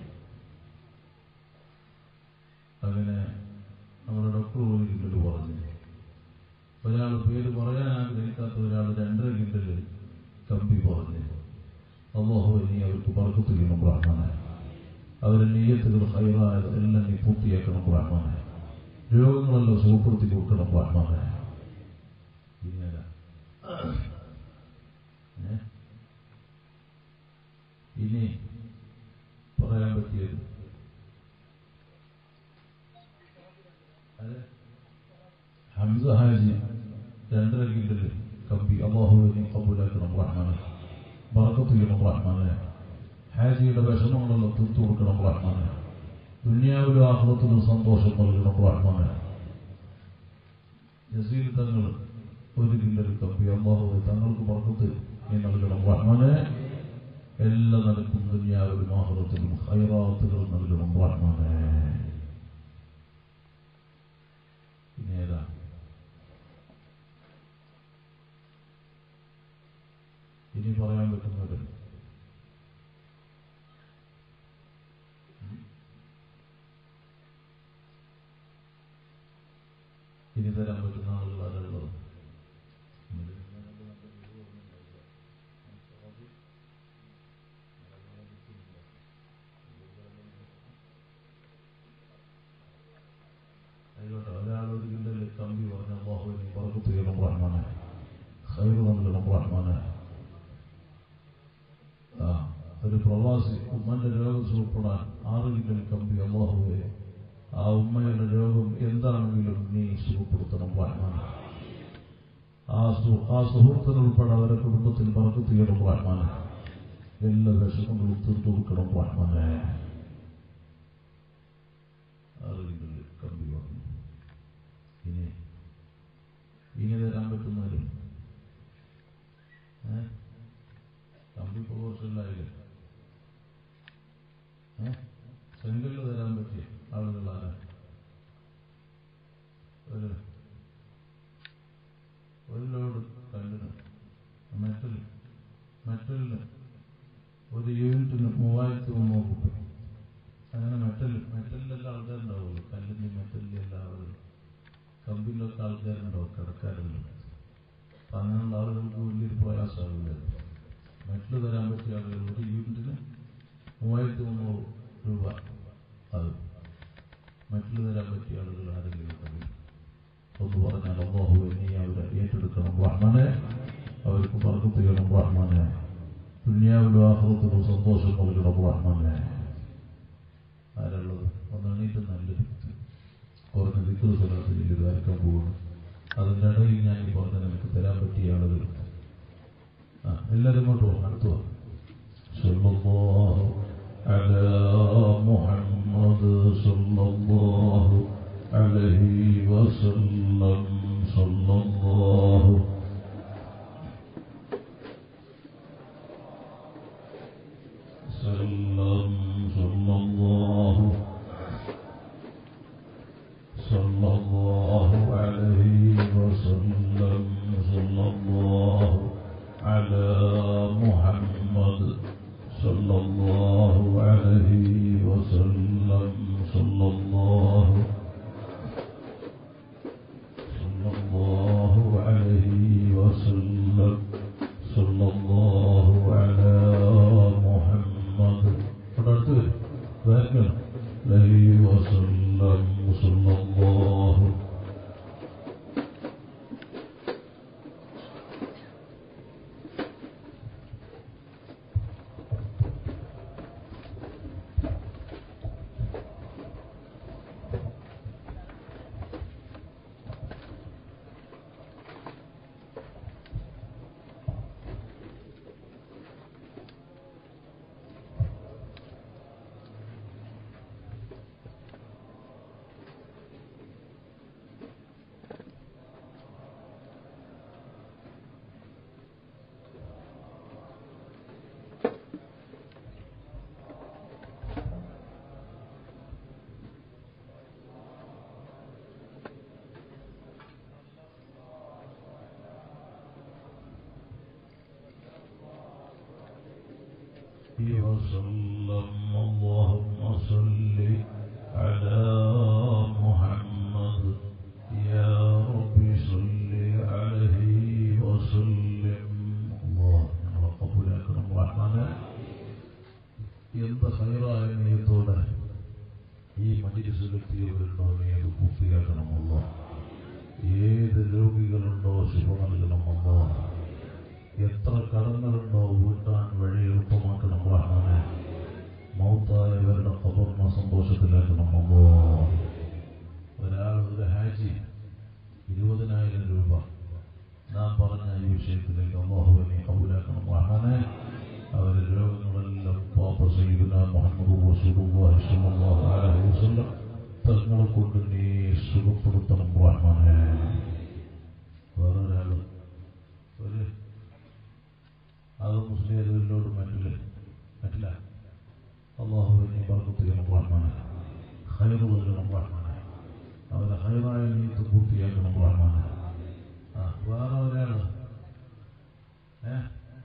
S1: അങ്ങനെ നമ്മുടെ ഡോക്ടർ ഒരു കിണ്ടൽ പറഞ്ഞു ഒരാൾ പേര് പറയാൻ ആഗ്രഹിക്കാത്ത ഒരാൾ രണ്ടര കിണ്ടല് കമ്പി പറഞ്ഞു അള്ളാഹു ഇനി അവർക്ക് പറക്കത്ത് ചെയ്യണം ബ്രാഹ്മണ അവരെ നെയ്യത്തുകൾ ഹൈറായത് എല്ലാം നീ പൂർത്തിയാക്കണം ബ്രാഹ്മണ രോഗങ്ങളെല്ലാം സുഖപ്പെടുത്തി കൊടുക്കണം ബ്രാഹ്മണ ഇനി ഇനി പറയാൻ പറ്റിയത് അതെ ഹംസ ഹാജി രണ്ടര കിണ്ടല് കമ്പി അള്ളാഹുവിനെ കബൂലാക്കണം റഹ്മാനെ ബറക്കത്ത് ചെയ്യണം റഹ്മാനെ ഹാജിയുടെ വിഷമങ്ങളെല്ലാം തീർത്തു കൊടുക്കണം റഹ്മാനെ ദുനിയാവിലും ആഹ്ലത്തിലും സന്തോഷം നൽകണം റഹ്മാനെ ജസീൽ തങ്ങൾ ഒരു കിണ്ടല് കമ്പി അള്ളാഹു തങ്ങൾക്ക് ബറക്കത്ത് നീ നൽകണം റഹ്മാനെ എല്ലാ നിലക്കും ദുനിയാവിലും ആഹ്ലത്തിലും ഹൈറാത്തുകൾ നൽകണം റഹ്മാനെ ഇനി ഏതാ ഇനി പറയാൻ പറ്റുന്നത് ഇനി തരാൻ പറ്റുന്ന ആളുകൾ ആരുള്ളത് ആയിക്കോട്ടെ ഒരാളൊരു കിണ്ടല് കമ്പി പറഞ്ഞ അള്ളാഹുവിനെ ബറക്കത്ത് ചെയ്യണം റഹ്മാനെ ഖൈർ നൽകണം റഹ്മാനെ ആ ഒരു പ്രവാസി ഉമ്മന്റെ രോഗം സുഖപ്പെടാൻ ആറ് കിണ്ടൽ കമ്പി അള്ളാഹുവെ ആ ഉമ്മയുടെ രോഗം എന്താണെങ്കിലും നീ സുഖപ്പെടുത്തണം റഹ്മാനെ ആ സു ആ സുഹൃത്തിനുൾപ്പെടെ അവരുടെ കുടുംബത്തിൽ ബറക്കത്ത് ചെയ്യണം റഹ്മാനെ എല്ലാ വിഷമങ്ങളും തീർത്തു കൊടുക്കണം റഹ്മാനെ ആറ് കിണ്ടൽ കമ്പി പറഞ്ഞു ഇനി ഇനി തരാൻ പറ്റുന്നവരും ഏ കമ്പി ഇപ്പോൾ കുറച്ചില്ലായില്ലേ ഏ സെങ്കലിൽ തരാൻ പറ്റിയ ആളുകൾ ആരാ ഒരു ഒരു ലോഡ് കല്ലിന് മെറ്റൽ മെറ്റലിന് ഒരു യൂണിറ്റിന് മൂവായിരത്തി മുന്നൂറ് രൂപ അങ്ങനെ മെറ്റൽ മെറ്റലിലെല്ലാം ആൾക്കാരുണ്ടാവുമല്ലോ കല്ലിൻ്റെ മെറ്റലിൻ്റെ എല്ലാ ആളുകളും കമ്പിയിലൊക്കെ ആൾക്കാരുണ്ടാവും കിടക്കാരുണ്ട് അപ്പം അങ്ങനെയുള്ള ആളുകൾക്ക് വലിയൊരു പ്രയാസമാവില്ല മെറ്റൽ തരാൻ പറ്റിയ ആളുകൾ ഒരു യൂണിറ്റിന് മൂവായിരത്തി മുന്നൂറ് രൂപ അത് മെറ്റൽ തരാൻ പറ്റിയ ആളുകൾ ആരെങ്കിലും ഉണ്ടെങ്കിൽ ഒന്ന് പറഞ്ഞാൽ അള്ളാഹു നീ അവരെ ഏറ്റെടുക്കണം റഹ്മാനെ അവർക്ക് ബർക്കത്ത് ചെയ്യണം റഹ്മാനെ ദുനിയാവിലും ആഹ്ലത്തിലും സന്തോഷം നൽകണം റഹ്മാനെ ആരുള്ളത് ഒന്ന് എണീറ്റ് നല്ലൊരു കുറഞ്ഞ ദിക്കറ് സ്ഥലത്ത് ചെയ്ത് അയക്കാൻ പോകുന്നു അതിൻ്റെ ഇടയിൽ ഞാൻ ഈ പറഞ്ഞ നിനക്ക് തരാൻ പറ്റിയ ആളുകൾ ആ എല്ലാവരും ഇങ്ങോട്ട് പോകും അടുത്തു വാ. സല്ലല്ലാഹു അലാ മുഹമ്മദ് സല്ലല്ലാഹു അലൈഹി വസല്ലം സല്ലല്ലാഹു سلم صلى الله صلى الله عليه وسلم صلى الله على محمد صلى الله عليه وسلم صلى الله صلى الله عليه وسلم صلى الله على محمد فدرت ذلك عليه وسلم صلى الله وسلم اللهم صل على محمد يا رب صل عليه وسلم الله قبول أكرم رحمنا എന്ത് ഹൈറായ നീയത്തോടെ ഈ മജിലിസിലെത്തിയവരുണ്ടോ നീ അത് പൂർത്തിയാക്കണമല്ലോ ഏത് രോഗികളുണ്ടോ ശുഭ നൽകണമല്ലോ എത്ര കടങ്ങളുണ്ടോ വീട്ടാൻ വഴി എളുപ്പമാക്കണം റഹ്മാനെ വിഷയത്തിലേക്ക് അള്ളാഹുവിനെ കബൂലാക്കണം റഹ്മാനെ അവരുടെ രോഗങ്ങളെല്ലാം പാപ്പ സയ്യിദുന മുഹമ്മദ് റസൂലുള്ളാഹി സ്വല്ലല്ലാഹു അലൈഹി വസല്ലം തങ്ങളെ കൊണ്ട് നീ സുഖപ്പെടുത്തണം റഹ്മാനെ വേറൊരാൾ ഒരു അത് മുസ്ലിം മറ്റില്ല മറ്റില്ല അള്ളാഹു നീ ബർക്കത്ത് ചെയ്യണം റഹ്മാനെ ഖൈർ നൽകണം റഹ്മാനെ അവരെ ഹൈറായ നീത്ത് പൂർത്തിയാക്കണം റഹ്മാനെ ആ വേറെ ഒരാൾ ഏ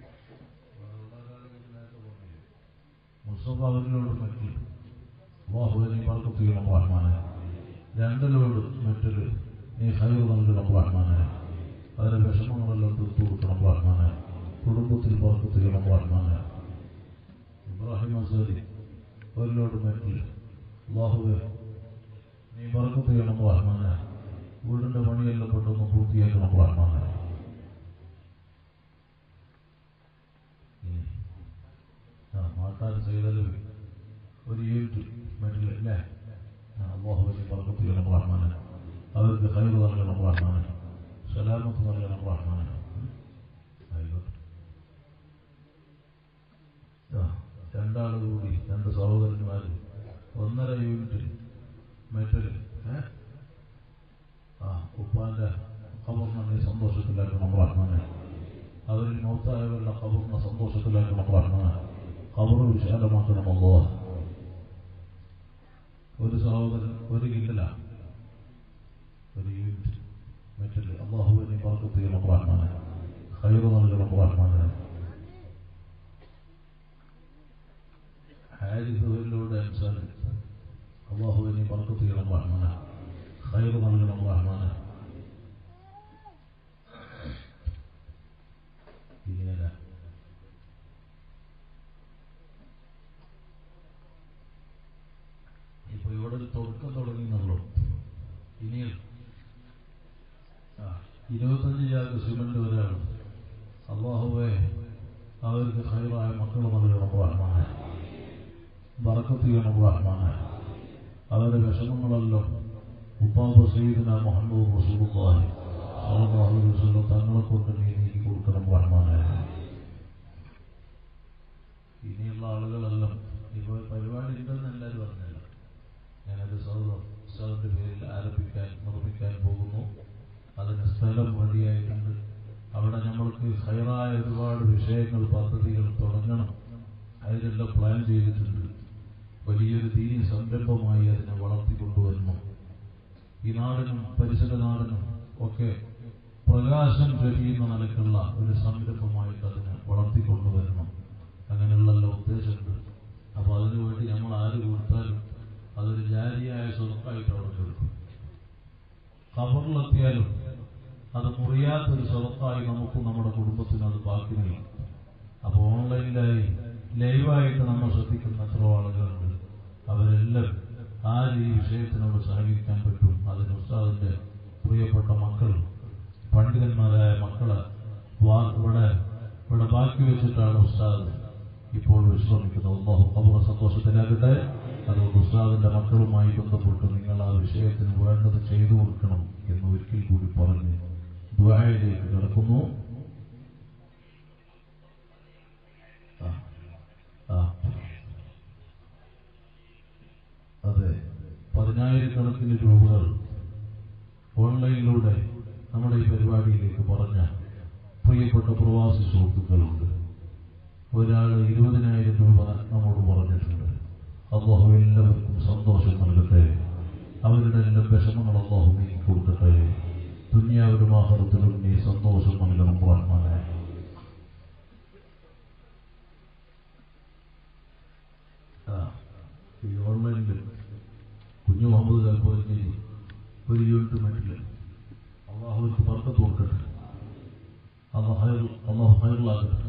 S1: മുസ്തഫ അവരിലോട് മറ്റു അള്ളാഹു നീ ബർക്കത്ത് ചെയ്യണം റഹ്മാനെ രണ്ടിലോട് മറ്റൊരു നീ ഹൈർ നൽകണം റഹ്മാനെ അവരെ വിഷമങ്ങളെല്ലാം തീർത്തു കൊടുക്കണം റഹ്മാനെ കുടുംബത്തിൽ ബർക്കത്ത് ചെയ്യണം റഹ്മാനെ ഇബ്രാഹിം അസാദി അവരിലോട് മറ്റു അള്ളാഹുവെ നീ ബർക്കത്ത് ചെയ്യണം റഹ്മാനെ വീടിന്റെ പണിയെല്ലാം പെട്ടെന്ന് പൂർത്തിയാക്കണം റഹ്മാനെ ആ മാട്ടാൻ ചെയ്തത് ഒരു യൂണിറ്റ് മെറ്റൽ അല്ലേ അള്ളാഹു നീ ബർക്കത്ത് ചെയ്യണം റഹ്മാനെ അവർക്ക് ഹൈർ നൽകണം റഹ്മാനെ സലാമത്ത് നൽകണം റഹ്മാനെ ആയിക്കോട്ടെ ആ, രണ്ടാള് കൂടി രണ്ട് സഹോദരന്മാര് ഒന്നര യൂണിറ്റ് മെറ്റൽ ഏ ആ ഉപ്പാന്റെ ഖബറിനെ നീ സന്തോഷത്തിലാക്കണം റഹ്മാനെ അവരിൽ മൗത്തായവരുടെ ഖബറിനെ സന്തോഷത്തിലാക്കണം റഹ്മാനെ ഖബറ് വിശാലമാക്കണം അല്ലോ ഒരു സഹോദരൻ ഒരു കിണ്ടില ഒരു യൂണിറ്റ് മെറ്റൽ അള്ളാഹുവിനെ ബർക്കത്ത് ചെയ്യണം റഹ്മാനെ ഖൈർ നൽകണം റഹ്മാനെ ഹാരിഫുകളിലൂടെ അനുസരിച്ച് അള്ളാഹുവിനെ ബർക്കത്ത് ചെയ്യണം റഹ്മാനെ ഖൈർ നൽകണം റഹ്മാനെ ഇങ്ങനെ ഇപ്പൊ ഇവിടെ ഒരു തുടക്കം തുടങ്ങിയെന്നുള്ളൂ ഇനിയും ആ ഇരുപത്തഞ്ച് ചാക്ക് സിമന്റ് ഒരാൾ അള്ളാഹുവെ അവർക്ക് ഹൈറായ മക്കൾ നൽകണം റഹ്മാനെ ബറക്കത്ത് ചെയ്യണം റഹ്മാനെ അവരുടെ വിഷമങ്ങളെല്ലാം ഉപ്പാബ് സയ്യിദന മുഹമ്മദ് റസൂലുള്ളാഹി സ്വല്ലല്ലാഹു അലൈഹി വസല്ലം തങ്ങളെ കൊണ്ട് നീ നീക്കി കൊടുക്കണം റഹ്മാനെ ഇനിയുള്ള ആളുകളെല്ലാം ഇപ്പോൾ പരിപാടി ഉണ്ടെന്ന് എല്ലാവരും പറഞ്ഞല്ലോ ഞാനത് സൗദം ഉസ്താദിന്റെ പേരിൽ ആരംഭിക്കാൻ നിർമ്മിക്കാൻ പോകുന്നു അതിന് സ്ഥലം റെഡിയായിട്ടുണ്ട് അവിടെ നമ്മൾക്ക് ഹൈറായ ഒരുപാട് വിഷയങ്ങൾ പദ്ധതികൾ തുടങ്ങണം അതിനെല്ലാം പ്ലാൻ ചെയ്തിട്ടുണ്ട് വലിയൊരു ദീനി സംരംഭമായി അതിനെ വളർത്തിക്കൊണ്ടുവരുന്നു ഈ നാടിനും പരിസര നാടിനും ഒക്കെ പ്രകാശം ചൊരിയുന്ന നിലക്കുള്ള ഒരു സംരംഭമായിട്ട് അതിനെ വളർത്തിക്കൊണ്ടുവരണം അങ്ങനെയുള്ള ഉദ്ദേശമുണ്ട് അപ്പൊ അതിനുവേണ്ടി നമ്മൾ ആര് കൊടുത്താലും അതൊരു ജാരിയായ സ്വതക്കായിട്ട് അവിടെ കൊടുക്കും കബറിലെത്തിയാലും അത് മുറിയാത്തൊരു സ്വതക്കായി നമുക്കും നമ്മുടെ കുടുംബത്തിനും അത് ബാക്കി നിൽക്കും അപ്പൊ ഓൺലൈനിലായി ലൈവായിട്ട് നമ്മൾ ശ്രദ്ധിക്കുന്ന എത്ര ആളുകളുണ്ട് അവരെല്ലാം ആര് ഈ വിഷയത്തിനോട് സഹകരിക്കാൻ പറ്റും അതിന് ഉസ്താദിന്റെ പ്രിയപ്പെട്ട മക്കൾ പണ്ഡിതന്മാരായ മക്കളെ വാ- ഇവിടെ ഇവിടെ ബാക്കി വെച്ചിട്ടാണ് ഉസ്താദ് ഇപ്പോൾ വിശ്രമിക്കുന്നത് അള്ളാഹു അവരുടെ സന്തോഷത്തിലാകട്ടെ അതുകൊണ്ട് ഉസ്താദിന്റെ മക്കളുമായി ബന്ധപ്പെട്ട് നിങ്ങൾ ആ വിഷയത്തിന് വേണ്ടത് ചെയ്തു കൊടുക്കണം എന്ന് ഒരിക്കൽ കൂടി പറഞ്ഞ് ദ്വായയിലേക്ക് കിടക്കുന്നു ആ ആ അതെ പതിനായിരക്കണക്കിന് രൂപകൾ ഓൺലൈനിലൂടെ നമ്മുടെ ഈ പരിപാടിയിലേക്ക് പറഞ്ഞ പ്രിയപ്പെട്ട പ്രവാസി സുഹൃത്തുക്കളുണ്ട് ഒരാൾ ഇരുപതിനായിരം രൂപ നമ്മോട് പറഞ്ഞിട്ടുണ്ട് അള്ളാഹു എല്ലാവർക്കും സന്തോഷം നൽകട്ടെ അവരുടെ എല്ലാം വിഷമങ്ങൾ അള്ളാഹു നീക്കി കൊടുക്കട്ടെ ദുന്യാവിലും ആഹ്റത്തിലും നീ സന്തോഷം നൽകണം റഹ്മാനെ ആ, ഈ ഓൺലൈനിൽ കുഞ്ഞു മുഹമ്മദ് കാൽപ്പോലഞ്ചേരി ഒരു യൂണിറ്റ് മറ്റില്ല അള്ളാഹുവിற்கு ബർക്കത്ത് കൊടുക്കട്ടെ അള്ളാഹു ഹൈർ അള്ളാഹു ഹൈറിലാകട്ടെ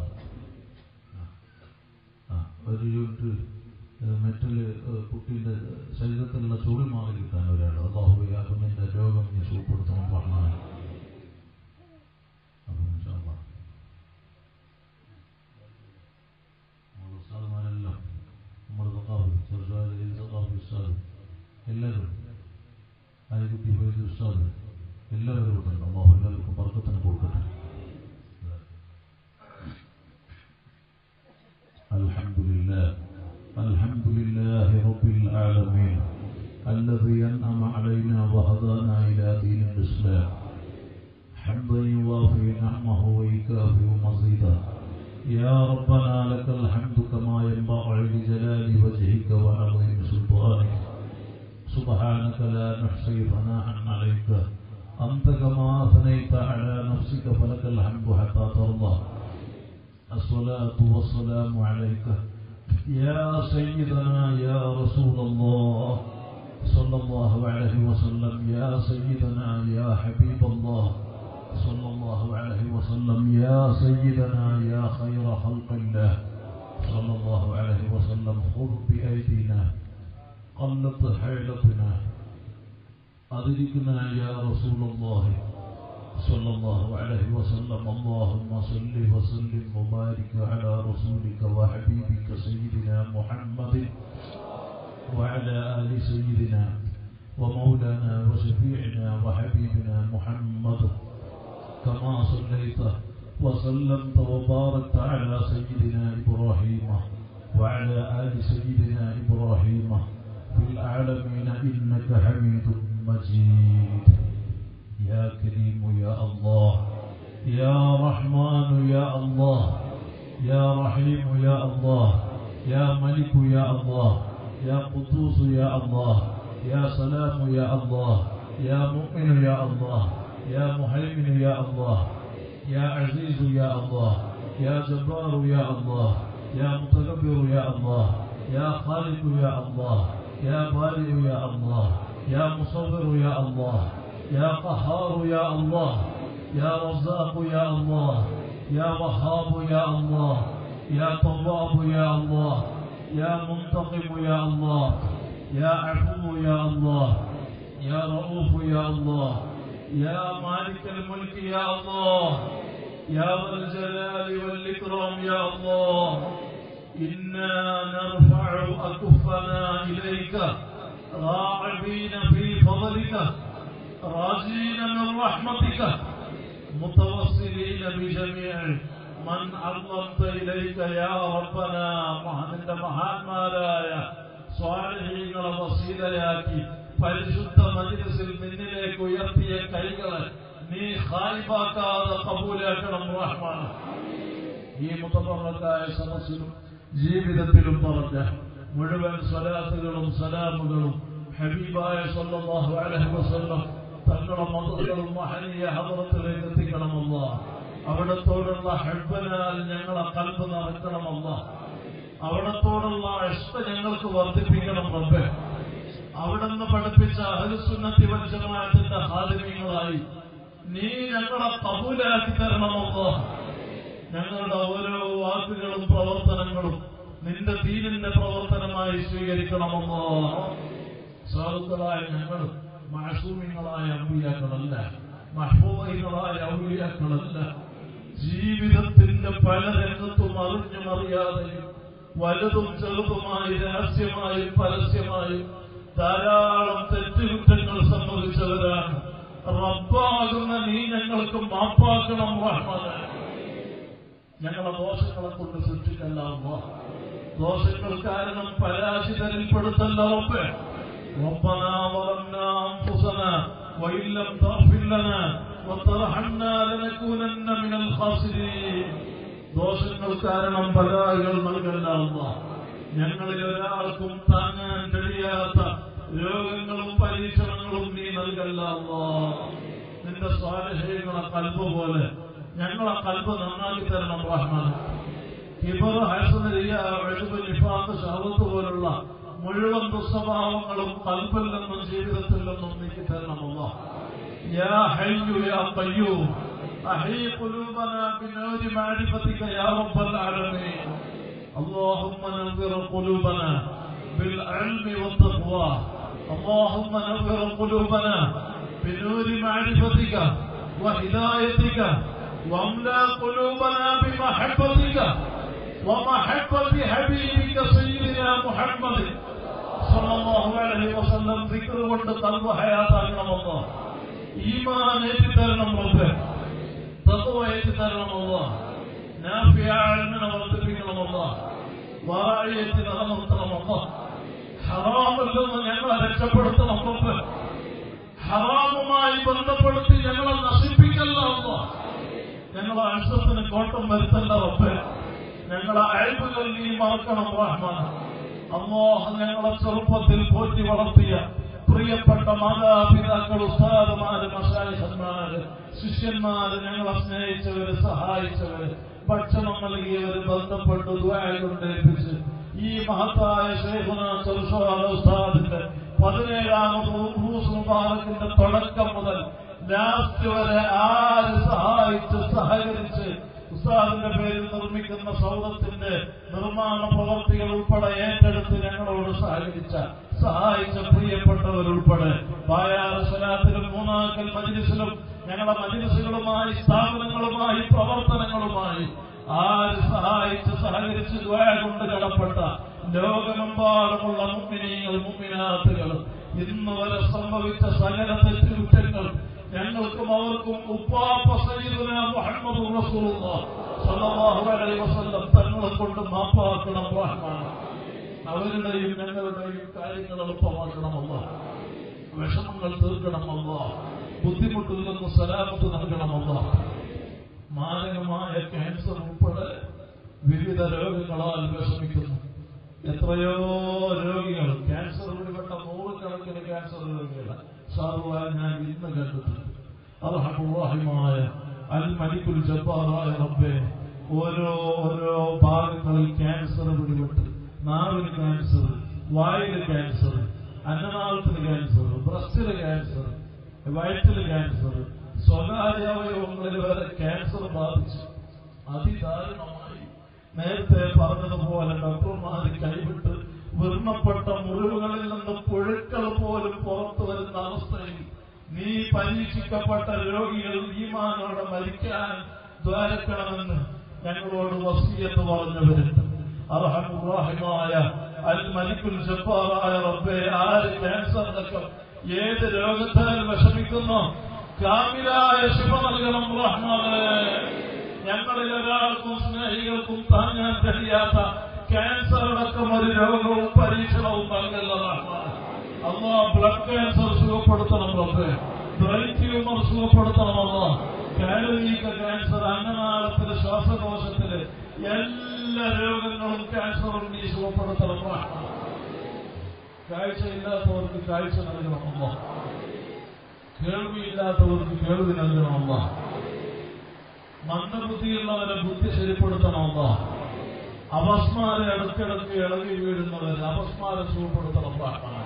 S1: ആ, ഒരു യൂണിറ്റ് മെറ്റല് കുട്ടിയുടെ ശരീരത്തിലുള്ള ചുളി മാറി കിട്ടാൻ ഒരാൾ അള്ളാഹു ആ കുഞ്ഞിന്റെ രോഗം നീ സുഖപ്പെടുത്തണം പറഞ്ഞാൽ അപ്പം ഇൻഷാ അള്ളാഹ്. നമ്മുടെ ഉസ്താദുമാരെല്ലാം നമ്മുടെ സഖാഫ് ചെറുതായി സഖാഫ് ഉസ്താദ് എല്ലാവരും ആയിരത്തി ഫൈസ് ഉസ്താദ് എല്ലാവരും ഉണ്ട് അള്ളാഹു എല്ലാവർക്കും ബർക്കത്തിന് കൊടുക്കട്ടെ نعمه ويكافئ مزيدا يا ربنا لك الحمد كما ينبغي لجلال وجهك وعظيم سلطانك سبحانك لا نحصي ثناء عليك أنت كما أثنيت على نفسك فلك الحمد حتى ترضى الصلاة والسلام عليك يا سيدنا يا رسول الله صلى الله عليه وسلم يا سيدنا يا حبيب الله صلى الله عليه وسلم يا سيدنا يا خير خلق الله صلى الله عليه وسلم خذ بأيدينا قلت حيلتنا أدركنا يا رسول الله صلى الله عليه وسلم اللهم صل وسلم وبارك على رسولك وحبيبك سيدنا محمد وعلى آل سيدنا ومولانا وشفيعنا وحبيبنا محمد كما صليت وسلمت وباركت على سيدنا إبراهيم وعلى آل سيدنا إبراهيم في العالمين إنك حميد مجيد يا كريم يا الله يا رحمن يا الله يا رحيم يا الله يا ملك يا الله يا قدوس يا الله يا سلام يا الله يا مؤمن يا الله يا مهيمن يا الله يا عزيز يا الله يا جبار يا الله يا متكبر يا الله يا خالق يا الله يا بارئ يا الله يا مصور يا الله يا قهار يا الله يا رزاق يا الله يا وهاب يا الله يا طواب يا الله يا منتقم يا الله يا عفو يا الله يا رؤوف يا الله يا مالك الملك يا الله يا ذا الجلال والإكرام يا الله إنا نرفع أكفنا إليك راعبين في فضلك راجين من رحمتك متوصلين بجميع من عظمت إليك يا ربنا മഹാന്റെ മഹാന്മാരായ സ്വാരഹീങ്ങളെ വസീലയാക്കി പരിശുദ്ധ മജിലിസിൽ നിന്നിലേക്ക് ഉയർത്തിയ കൈകളെ നീ ഹായിബാക്കാതെ കബൂലാക്കണം റഹ്മാൻ ഈ മുതമറക്കായ സദസ്സിലും ജീവിതത്തിലും പറഞ്ഞ മുഴുവൻ സ്വലാത്തുകളും സലാമുകളും ഹബീബായ സല്ലല്ലാഹു അലൈഹി വസല്ലം തങ്ങളുടെ മതങ്ങളും മഹനീയ ഹദറത്തിലേക്ക് എത്തിക്കണമല്ല അവിടത്തോടുള്ള ഹെബനാൽ ഞങ്ങളെ കൽപ്പ് നിറക്കണമല്ല അവിടത്തോടുള്ള ഇഷ്ട ഞങ്ങൾക്ക് വർദ്ധിപ്പിക്കണം റബ്ബെ അവിടുന്ന് പഠിപ്പിച്ച അഹലുസുന്നത്തി വഞ്ചമായത്തിന്റെ ഹാദിമ്യങ്ങളായി നീ ഞങ്ങളെ കബൂലാക്കി തരണമല്ലോ ഞങ്ങളുടെ ഓരോ വാക്കുകളും പ്രവർത്തനങ്ങളും നിന്റെ ദീനിന്റെ പ്രവർത്തനമായി സ്വീകരിക്കണമെന്നോ സാധുക്കളായ ഞങ്ങൾ മാസൂമിങ്ങളായ ഔലിയാക്കളല്ല മഹ്ബൂബികളായ ഔലിയാക്കളല്ല ജീവിതത്തിന്റെ പല രംഗത്തും അറിഞ്ഞും അറിയാതെയും വലുതും ചെറുതുമായി രഹസ്യമായും പരസ്യമായും ധാരാളം തെറ്റുകുറ്റങ്ങൾ സംഭവിച്ചവരാണ് റബ്ബാകുന്ന നീ ഞങ്ങൾക്ക് മാപ്പാക്കണം റഹ്മാനെ ഞങ്ങളെ ദോഷങ്ങളെ കൊണ്ട് സൃഷ്ടിക്കല്ല അല്ലാഹ്. ദോഷങ്ങൾ കാരണം പരാജിതരിൽപ്പെടുത്തല്ല റബ്ബേ ربنا ظلمنا أنفسنا وإن لم تغفر لنا وترحمنا لنكونن من الخاسرين ദോഷങ്ങൾ കാരണം പരാതികൾ നൽകല്ല അല്ലാഹ്. ഞങ്ങളിൽ ഒരാൾക്കും താങ്ങാൻ കഴിയാത്ത രോഗങ്ങളും പരീക്ഷണങ്ങളും നീ നൽകല്ല അല്ലാഹ്. നിന്റെ സ്വാരഹ്യങ്ങളെ കൽപ്പ് പോലെ ഞങ്ങളെ കൽപ്പ് നന്നാക്കി തരണം റഹ്മാൻ കിബർ ഹസനരിയ എഴുപ് നിഫാത്ത് ഷഹവത്ത് പോലുള്ള മുഴുവൻ ദുസ്വഭാവങ്ങളും കൽപ്പിൽ നിന്നും ജീവിതത്തിൽ നിന്നും നീക്കി തരണമല്ല يا حي يا قيوم أحيي قلوبنا بنور معرفتك يا رب العالمين اللهم نور قلوبنا بالعلم والتقوى اللهم نور قلوبنا بنور معرفتك وهدايتك واملا قلوبنا بمحبتك ومحبة حبيبك سيدنا محمد صلى الله عليه وسلم ذكر കൊണ്ട് തൽവ ഹയാത്താക്കണമെന്ന് ഈമാൻ ഏറ്റിത്തരണം റബ്ബ് തത്വ ഏറ്റിത്തരണമല്ല നാഫിയാഴ്മിനെ വർദ്ധിപ്പിക്കണമല്ല വാഴയേറ്റി നിലനിർത്തണമല്ല ഹറാമിൽ നിന്ന് ഞങ്ങളെ രക്ഷപ്പെടുത്തണം റബ്ബ് ഹറാമുമായി ബന്ധപ്പെടുത്തി ഞങ്ങളെ നശിപ്പിക്കല്ല അല്ലാ ഞങ്ങളെ അംശത്തിന് കോട്ടം വരുത്തല്ല റബ്ബേ ഞങ്ങളെ അയൽബുകൾ നീ മറക്കണം റഹ്മാൻ അള്ളാഹ് ഞങ്ങളെ ചെറുപ്പത്തിൽ പോറ്റി വളർത്തിയ പ്രിയപ്പെട്ട മാതാപിതാക്കൾ ഉസ്താദുമാര് മഷായിഹന്മാര് ശിഷ്യന്മാര് ഞങ്ങളെ സ്നേഹിച്ചവര് സഹായിച്ചവര് ഭക്ഷണം നൽകിയവര് ബന്ധപ്പെട്ട് ദ്വാരകൊണ്ടേൽപ്പിച്ച് ഈ മഹത്തായ ശേഖന ചെറുഷാല ഉസ്താദിന്റെ പതിനേഴാമത് ഉറൂസ് മുബാറക്കിന്റെ തുടക്കം മുതൽ ലാസ്റ്റ് വരെ ആര് സഹായിച്ച് സഹകരിച്ച് ഉസ്താദിന്റെ പേരിൽ നിർമ്മിക്കുന്ന സൗദത്തിന്റെ നിർമ്മാണ പ്രവർത്തികൾ ഉൾപ്പെടെ ഏറ്റെടുത്ത് ഞങ്ങളോട് സഹകരിച്ച സഹായിച്ച പ്രിയപ്പെട്ടവരുൾപ്പെടെ പായാറ് സ്വലാത്തിലും മൂന്നാക്കൽ മജിലിസിലും ഞങ്ങളുടെ മജിലിസുകളുമായി സ്ഥാപനങ്ങളുമായി പ്രവർത്തനങ്ങളുമായി ആര് സഹായിച്ച് സഹകരിച്ച് ദ്വയ കൊണ്ട് കടപ്പെട്ട ലോകമെമ്പാടുമുള്ള മുമ്മിനീങ്ങൾ മുമ്മിനാത്തുകൾ ഇന്ന് വരെ സംഭവിച്ച സകല തെറ്റുകുറ്റങ്ങൾ ഞങ്ങൾക്കും അവർക്കും ഉപ്പാപ്പ സയ്യിദുന മുഹമ്മദ് റസൂലുള്ളാഹ് സ്വല്ലല്ലാഹു അലൈഹി വസല്ലം തങ്ങളെ കൊണ്ട് മാപ്പാക്കണം റഹ്മാൻ അവരുടെയും ഞങ്ങളുടെയും കാര്യങ്ങൾ എളുപ്പമാക്കണമല്ല വിഷമങ്ങൾ തീർക്കണമല്ല ബുദ്ധിമുട്ടിൽ നിന്ന് സലാമത്ത് നൽകണമല്ല മാരകമായ ക്യാൻസർ ഉൾപ്പെടെ വിവിധ രോഗങ്ങളാൽ വിഷമിക്കുന്നു എത്രയോ രോഗികൾ ക്യാൻസർ പിടിപെട്ട നൂറുകണക്കിന് ക്യാൻസർ രോഗികൾ സാറുവാൻ ഞാൻ ഇന്ന് കണ്ടിട്ടുണ്ട് അർഹമുറാഹിമായ അൽ മലിക്കുൽ ജബ്ബാറായ റബ്ബെ ഓരോ ഓരോ ഭാഗങ്ങളിൽ ക്യാൻസർ പിടിപെട്ട് നാവിന് ക്യാൻസർ വായില് ക്യാൻസർ അന്നനാളത്തിന് ക്യാൻസർ ബ്രസ്റ്റില് ക്യാൻസർ വയറ്റില് ക്യാൻസർ സ്വകാര്യ അവയവങ്ങളിൽ വരെ ക്യാൻസർ ബാധിച്ചു അതിദാരുണമായി നേരത്തെ പറഞ്ഞതുപോലെ ഡോക്ടർമാര് കൈവിട്ട് വിർണപ്പെട്ട മുറിവുകളിൽ നിന്ന് പുഴുക്കൾ പോലും പുറത്തു വരുന്ന അവസ്ഥയിൽ നീ പരീക്ഷിക്കപ്പെട്ട രോഗികൾ ഈമാനോടെ മരിക്കാൻ ദ്വാരക്കണമെന്ന് ഞങ്ങളോട് വസീയത്ത് പറഞ്ഞവരുണ്ട് അർഹമുറാഹിമായ അൽ മലിക്കുൽ ജബ്ബാറായ റബ്ബെ ആര് ക്യാൻസർ അടക്കം ഏത് രോഗത്താൽ വിഷമിക്കുന്നു കാമിലായ ശുഭ നൽകണം റഹ്മാനെ ഞങ്ങളിൽ ഒരാൾക്കും സ്നേഹികൾക്കും താങ്ങാൻ കഴിയാത്ത ക്യാൻസർ അടക്കം ഒരു രോഗവും പരീക്ഷണവും നൽകല്ല റഹ്മാൻ അള്ളാ ബ്ലഡ് ക്യാൻസർ സുഖപ്പെടുത്തണം റബ്ബേ ബ്രെയിൻ ട്യൂമർ സുഖപ്പെടുത്തണം അള്ളാ കാലരീക ക്യാൻസർ അന്നനാളത്തില് ശ്വാസകോശത്തില് എല്ലാ രോഗങ്ങളും ക്യാൻസറും നീ സുഖപ്പെടുത്തണം റഹ്മാൻ കാഴ്ചയില്ലാത്തവർക്ക് കാഴ്ച നൽകണമല്ലോ കേൾവിയില്ലാത്തവർക്ക് കേൾവി നൽകണമല്ലോ മന്ദബുദ്ധിയുള്ളവരെ ബുദ്ധി ശരിപ്പെടുത്തണമല്ലോ അപസ്മാരെ ഇടയ്ക്കിടയ്ക്ക് ഇളകി വീഴുന്നവർ അപസ്മാരം സുഖപ്പെടുത്തണം റഹ്മാൻ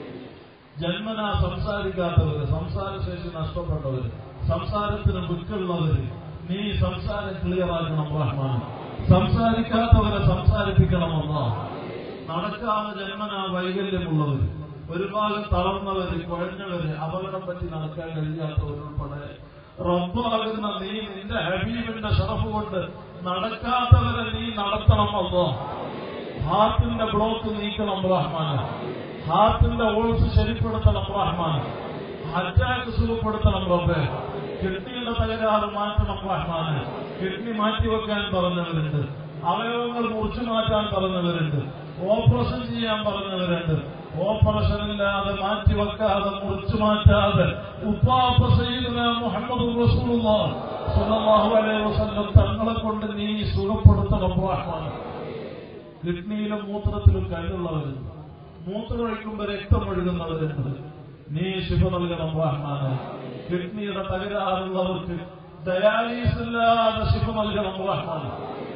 S1: ജന്മനാ സംസാരിക്കാത്തവര് സംസാരശേഷി നഷ്ടപ്പെട്ടവര് സംസാരത്തിന് ബുക്കുള്ളവര് നീ സംസാരം ക്ലിയർ ആക്കണം റഹ്മാൻ സംസാരിക്കാത്തവരെ സംസാരിപ്പിക്കണമെന്നോ നടക്കാതെ ജന്മനാ വൈകല്യമുള്ളവര് ഒരു ഭാഗം തളർന്നവര് കുഴഞ്ഞവര് അപകടം പറ്റി നടക്കാൻ കഴിയാത്തവരുൾപ്പെടെ റബ്ബാകുന്ന നീ നിന്റെ ഹബീബിന്റെ ഷറഫ് കൊണ്ട് നടക്കാത്തവരെ നീ നടത്തണമല്ലോ ഹാർട്ടിന്റെ ബ്ലോക്ക് നീക്കണം റഹ്മാൻ ഹാർട്ടിന്റെ ഓൾസ് ശരിപ്പെടുത്തണം റഹ്മാൻ അറ്റാക്ക് സുഖപ്പെടുത്തണം റബ്ബെ കിഡ്നിയുടെ തകരാറ് മാറ്റണം റഹ്മാൻ കിഡ്നി മാറ്റിവെക്കാൻ പറഞ്ഞവരുണ്ട് അവയവങ്ങൾ മുറിച്ചു മാറ്റാൻ പറഞ്ഞവരുണ്ട് ഓപ്പറേഷൻ ചെയ്യാൻ പറഞ്ഞവരുണ്ട് ഓപ്പറേഷൻ ഇല്ലാതെ മാറ്റിവെക്കാതെ മുറിച്ചു മാറ്റാതെ ഉപ്പാപ്പ സയ്യിദുന മുഹമ്മദ് റസൂലുള്ളാഹ് സ്വല്ലല്ലാഹു അലൈഹി വസല്ലം തങ്ങളെ കൊണ്ട് നീ സുഖപ്പെടുത്തണം റഹ്മാൻ കിഡ്നിയിലും മൂത്രത്തിലും കല്ലുള്ളവരുണ്ട് മൂത്രം ഒഴിക്കുമ്പോൾ രക്തം ഒഴുകുന്നവരുണ്ട് നീ ശിഫ നൽകണം റഹ്മാന് കിഡ്നിയുടെ തകരാറുള്ളവർക്ക് ഡയാലീസ് ഇല്ലാതെ ശിഫ നൽകണം റഹ്മാന്